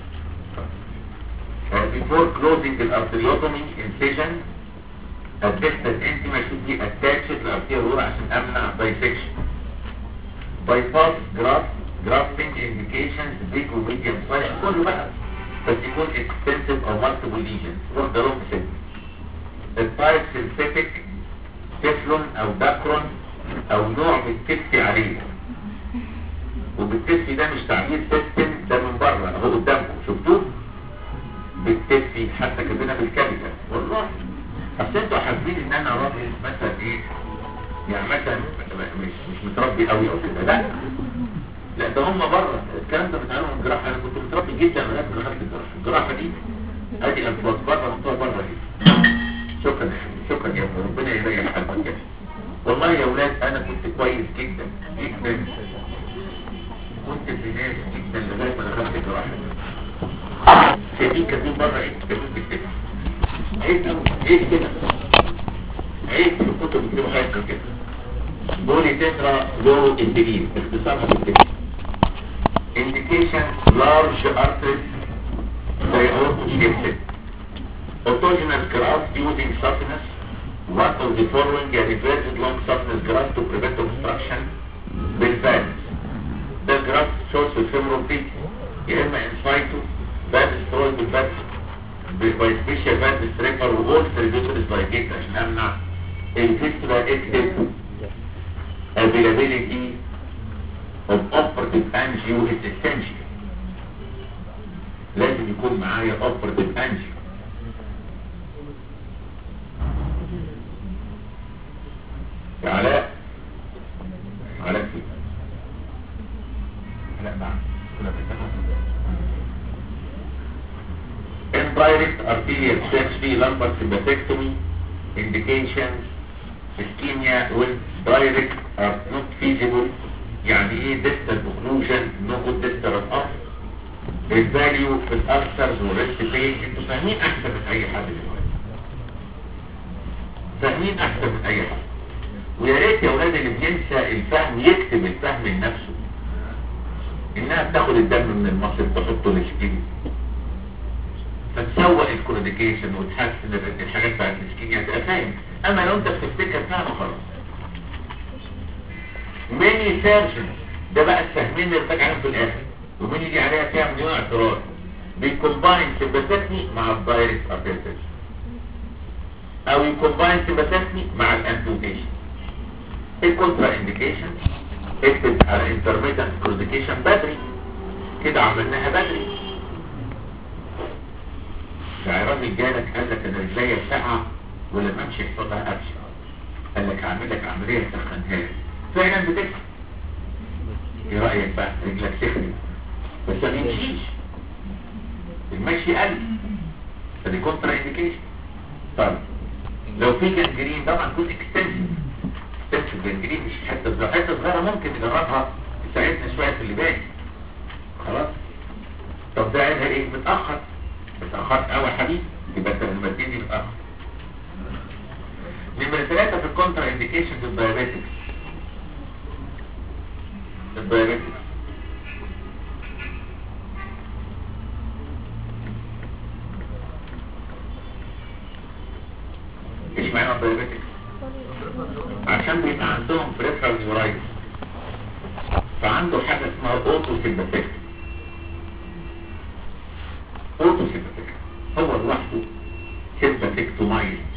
Uh, before closing the arteriotomy incision a distal intima should be attached to the arterial wall عشان امنع dissection bypass graft grafting indications big و medium size كله بقى بس يكون extensive or multiple lesions for the long set التايب synthetic تeflon او داكرون او نوع بالتفي عليه وبالتفي ده مش تعبير سيستم ده من بره اهو قدامكم شفتوه بالتفي حتى كاتبينها بالكابيتال والله اصل انتوا حاسبين ان انا راجل مثلا ايه يعني مثلا مش مش متربي قوي او كده لا لا ده هم بره الكلام ده بيتعلموا من الجراحه انا كنت متربي جدا لغايه ما دخلت الجراحه الجراحه دي ادي الفاظ بره مكتوبه بره دي شكرا يا حبيبي شكرا يا ابني ربنا يريح قلبك يا والله يا اولاد انا كنت كويس جدا جدا كنت في ناس جدا لغايه ما دخلت الجراحه شايفين كاتبين بره ايه كاتبين بالكتاب عيب قوي عيب كده عيب في الكتب بيكتبوا حاجه زي كده بولي تترا لو انتلين اختصارها بالكتاب indication large arteries زي aortic shaped autogenous graft using softness one of the following a reversed long softness graft to prevent obstruction بالفالس ده graft source في femoral peak يا اما انسايتو باد سترويد بالفالس باي سبيشال باد ستريبر وول ريديوسر سلايجيت عشان امنع الفيستولا اكتب availability of operative angio is essential لازم يكون معايا operative angio يا علاء علاء فين علاء معاك كنا بنتكلم indirect arterial surgery lumbar sympathectomy indications ischemia with direct are not feasible يعني ايه distal occlusion no good distal off الفاليو في الالسرز والريست بين انتوا فاهمين احسن من اي حد دلوقتي فاهمين احسن من اي حد ويا ريت يا اولاد اللي بينسى الفهم يكتب الفهم لنفسه انها بتاخد الدم من المصل تحطه للسكين فتسوق الكوديكيشن وتحسن ال- الحاجات بتاعت السكين تبقى فاهم اما لو انت بتفتكر فاهمه خلاص ميني سيرجن ده بقى الفاهمين اللي بتاج عليهم في الاخر وميني دي عليها فيها مليون اعتراض بيكومباين سيمباثيكني مع الدايركت ابيتس او يكومباين سيمباثيكني مع الامبوتيشن الكونترا انديكيشن اكتب على انترميتنت كوديكيشن بدري كده عملناها بدري ده راجل جالك قال لك انا رجليا ساعه ولما امشي يحصل لها ابشع قال لك اعمل لك عمليه سخنها لك فعلا بتسخن ايه رايك بقى رجلك سخنت بس ما يمشيش المشي قل فدي كونترا انديكيشن طيب لو في جنجرين طبعا تكون اكستنسيف اكستنسيف جنجرين مش حته صغيره حته صغيره ممكن نجربها تساعدنا شويه في اللي باقي خلاص طب ده عينها ايه متاخر متاخرت قوي يا حبيبي يبقى انت لما تيجي متاخر نمرة ثلاثة في الكونترا انديكيشن في الدايابيتكس الدايابيتكس ايش معنى الدايابيتكس عشان بيبقى عندهم بريفرال نيورايتس فعنده حاجة اسمها اوتو سيمباتيك اوتو سيمباتيك هو لوحده سيمباتيك تومايز